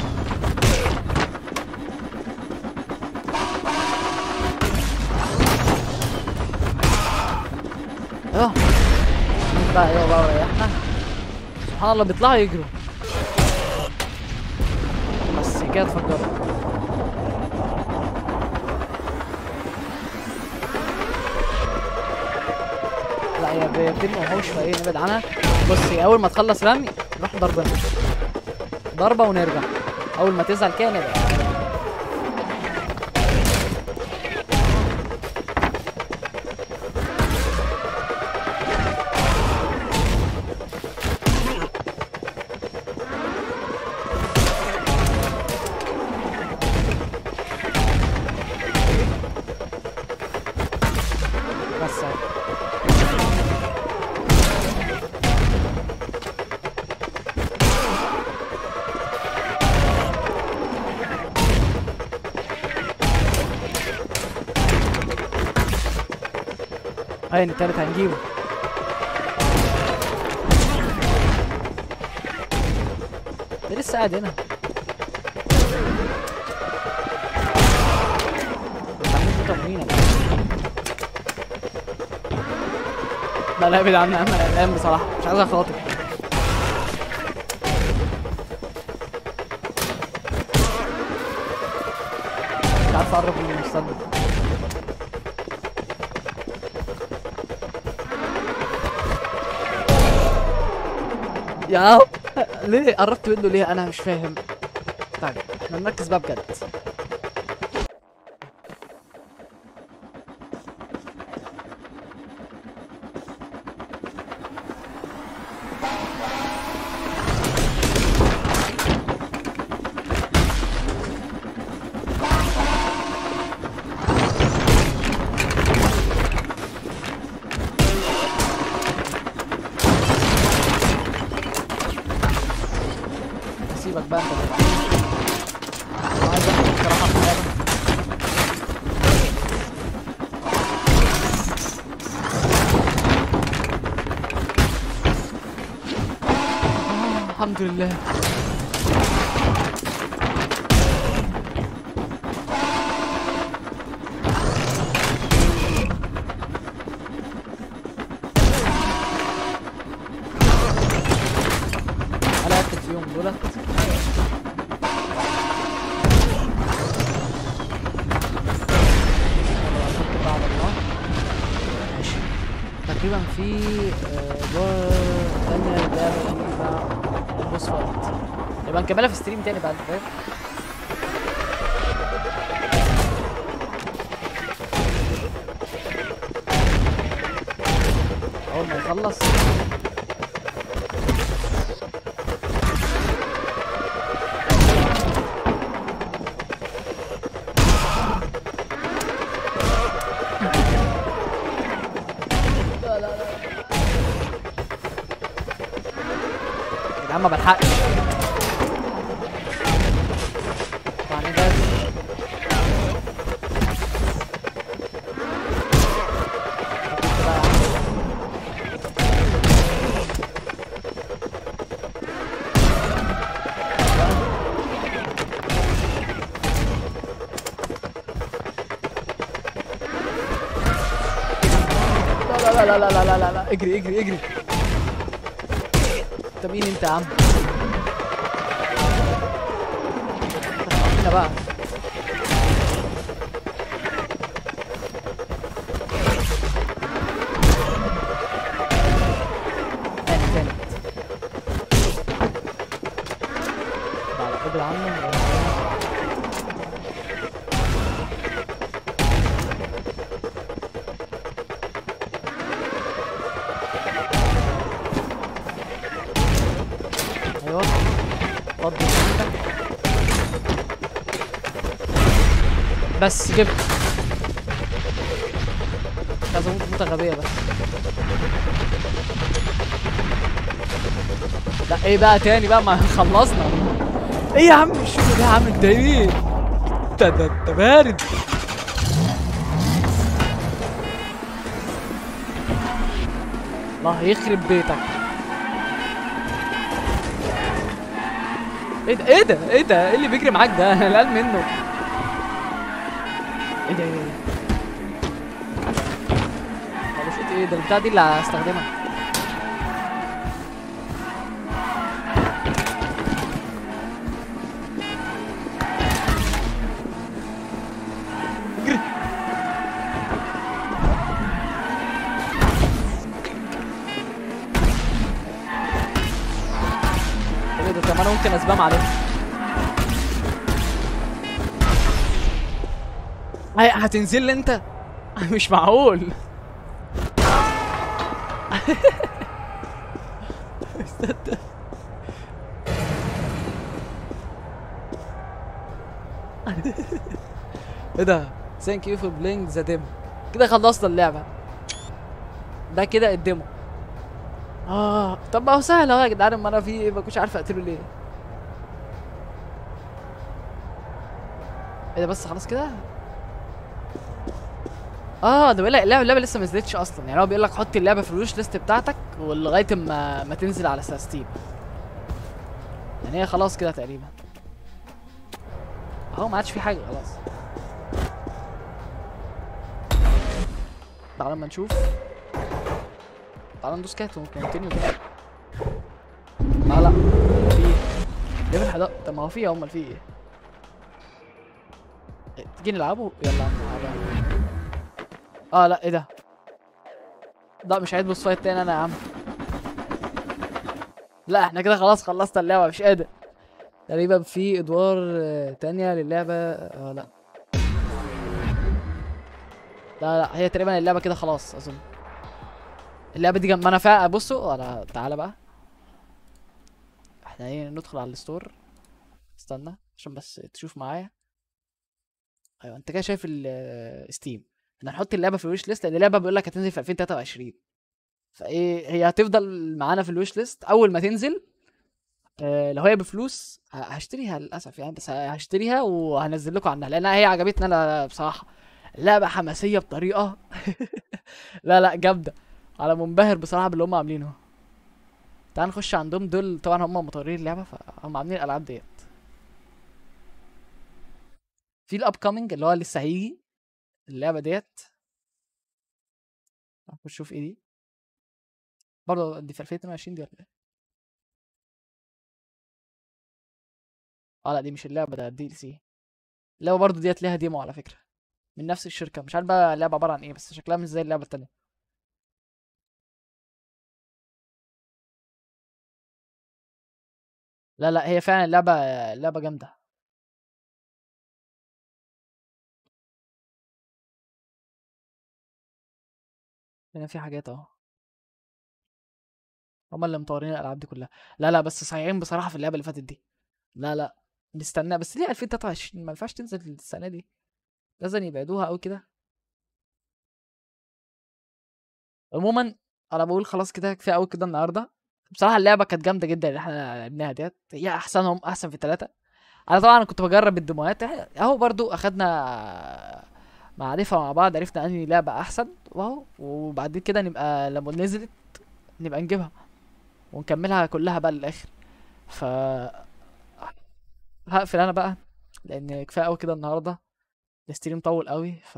اه بقى ايوه بقى ريحنا سبحان الله بيطلعوا يجروا بس كده اتفجروا لا هي ب- بترمي وحوش فايه نبعد عنها بص هي اول ما تخلص رمي نروح ضربنا ضربه ونرجع اول ما تزعل كده نبعد بس اهي. هين التالت هنجيبه ده لسه قاعد هنا عاملين فيه تمرين يا جماعة. لا لا ابعد عني انا قلقان بصراحة مش عايز اخاطر مش عارف اقرب من المستند يا ليه قربت منه ليه انا مش فاهم طيب احنا نركز بقى بجد هسيبك بقى انت دلوقتي أنا عايز اخد بصراحة في اللعبة. آه، الحمد لله انا اكتب فيهم دولت أتوكل بقى على الله. ماشي تقريبا في آه، دور تانية ده بقى بوس فايت يبقى نكملها في ستريم تاني بقى انت فاهم اول ما يخلص لا لا لا يا جدعان ما بلحقش طبعا ده لا لا لا لا لا لا لا لا اجري اجري اجري انت مين انت يا عم هنا بقى تاني تاني بعد ابعد عنه ايوه فضي بس جبت لازم اموت موتة غبية بس لا ايه بقى تاني بقى ما خلصنا ايه يا عم الشغل ده يا عم انت ايه انت ده انت بارد الله يخرب بيتك ايه ده ايه ده ايه ده ايه اللي بيجري معاك ده انا قلقان منه ايه ده ايه ده طب شوت ايه ده البتاع دي اللي هستخدمها اجري طب ايه ده طب انا ممكن اسبام عليه هي هتنزل لي انت مش معقول استنى. ايه ده ثانك يو فور بلاينج ذا ديمو كده خلصنا اللعبه ده كده الديمو اه طب ما هو سهل اهو يا جدعان امال انا في ايه ما كنتش عارف اقتله ليه ايه ده بس خلاص كده اه ده بيقول لك اللعبه اللعبه لسه ما نزلتش اصلا يعني هو بيقول لك حط اللعبه في الوش ليست بتاعتك ولغايه ما ما تنزل على ستيم يعني هي خلاص كده تقريبا اهو ما عادش في حاجه خلاص تعالى اما نشوف تعالى ندوس كات ونكونتينيو كده لا لا في ايه ليفل 11 طب ما هو في امال في ايه إيه، تيجي نلعبه يلا يا عم نلعبها. اه لا ايه ده لا مش عايز بوس فايت تاني انا يا عم لا احنا كده خلاص خلصنا اللعبه مش قادر تقريبا في ادوار آه، تانية للعبه اه لا لا لا هي تقريبا اللعبه كده خلاص اظن اللعبه دي جنب ما انا فا بصوا انا تعالى بقى احنا ايه ندخل على الستور استنى عشان بس تشوف معايا ايوه انت كده شايف الستيم احنا هنحط اللعبه في الويش ليست لان اللعبه بيقول لك هتنزل في 2023 فايه هي هتفضل معانا في الويش ليست اول ما تنزل آه لو هي بفلوس ه- هشتريها للاسف يعني بس هشتريها وهنزل لكم عنها لانها هي عجبتني انا بصراحه لعبه حماسيه بطريقه لا لا جامده على منبهر بصراحه باللي هم عاملينه تعال نخش عندهم دول طبعا هم مطورين اللعبه فهم عاملين الالعاب ديت في الاب كامينج اللي هو لسه هيجي اللعبه ديت نخش نشوف ايه دي برضه دي في 2022 دي ولا ايه اه لا دي مش اللعبه ده دي سي اللعبه برضه ديت ليها ديمو على فكره من نفس الشركه مش عارف بقى اللعبه عباره عن ايه بس شكلها مش زي اللعبه التانية لا لا هي فعلا اللعبه اللعبه جامده هنا في حاجات اهو هما اللي مطورين الالعاب دي كلها لا لا بس صايعين بصراحه في اللعبه اللي فاتت دي لا لا نستنى بس ليه 2023 ما ينفعش تنزل السنه دي لازم يبعدوها قوي كده عموما انا بقول خلاص كده كفايه قوي كده النهارده بصراحه اللعبه كانت جامده جدا اللي احنا لعبناها ديت هي احسنهم احسن في الثلاثه انا طبعا كنت بجرب الديموهات إحنا- اهو برضو اخدنا معرفه مع بعض عرفنا انهي لعبه احسن واهو وبعد كده نبقى لما نزلت نبقى نجيبها ونكملها كلها بقى للاخر ف هقفل انا بقى لان كفايه قوي كده النهارده الستريم طول قوي ف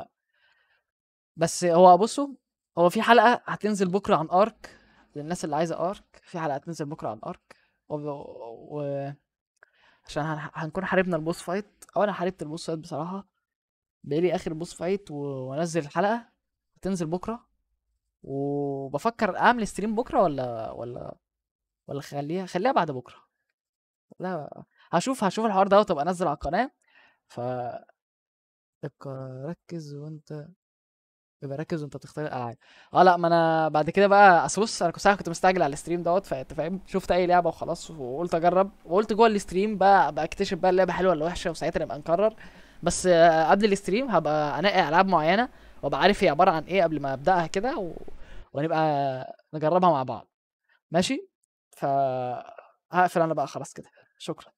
بس هو بصوا هو في حلقه هتنزل بكره عن ارك للناس اللي عايزه ارك في حلقه هتنزل بكره عن ارك و... و... عشان هن... هنكون حاربنا البوس فايت او انا حاربت البوس فايت بصراحه بقالي اخر بوس فايت و... وانزل الحلقه هتنزل بكره وبفكر اعمل ستريم بكره ولا ولا ولا خليها خليها بعد بكره لا هشوف هشوف الحوار ده وتبقى انزل على القناه ف ابقى ركز وانت يبقى ركز وانت بتختار الالعاب اه لا ما انا بعد كده بقى اصل بص انا كنت ساعة كنت مستعجل على الستريم دوت فانت فاهم شفت اي لعبه وخلاص وقلت اجرب وقلت جوه الستريم بقى بقى اكتشف بقى اللعبه حلوه ولا وحشه وساعتها نبقى نقرر بس آه، قبل الستريم هبقى انقي العاب معينه وابقى عارف هي عباره عن ايه قبل ما ابداها كده و... ونبقى نجربها مع بعض ماشي ف هقفل انا بقى خلاص كده شكرا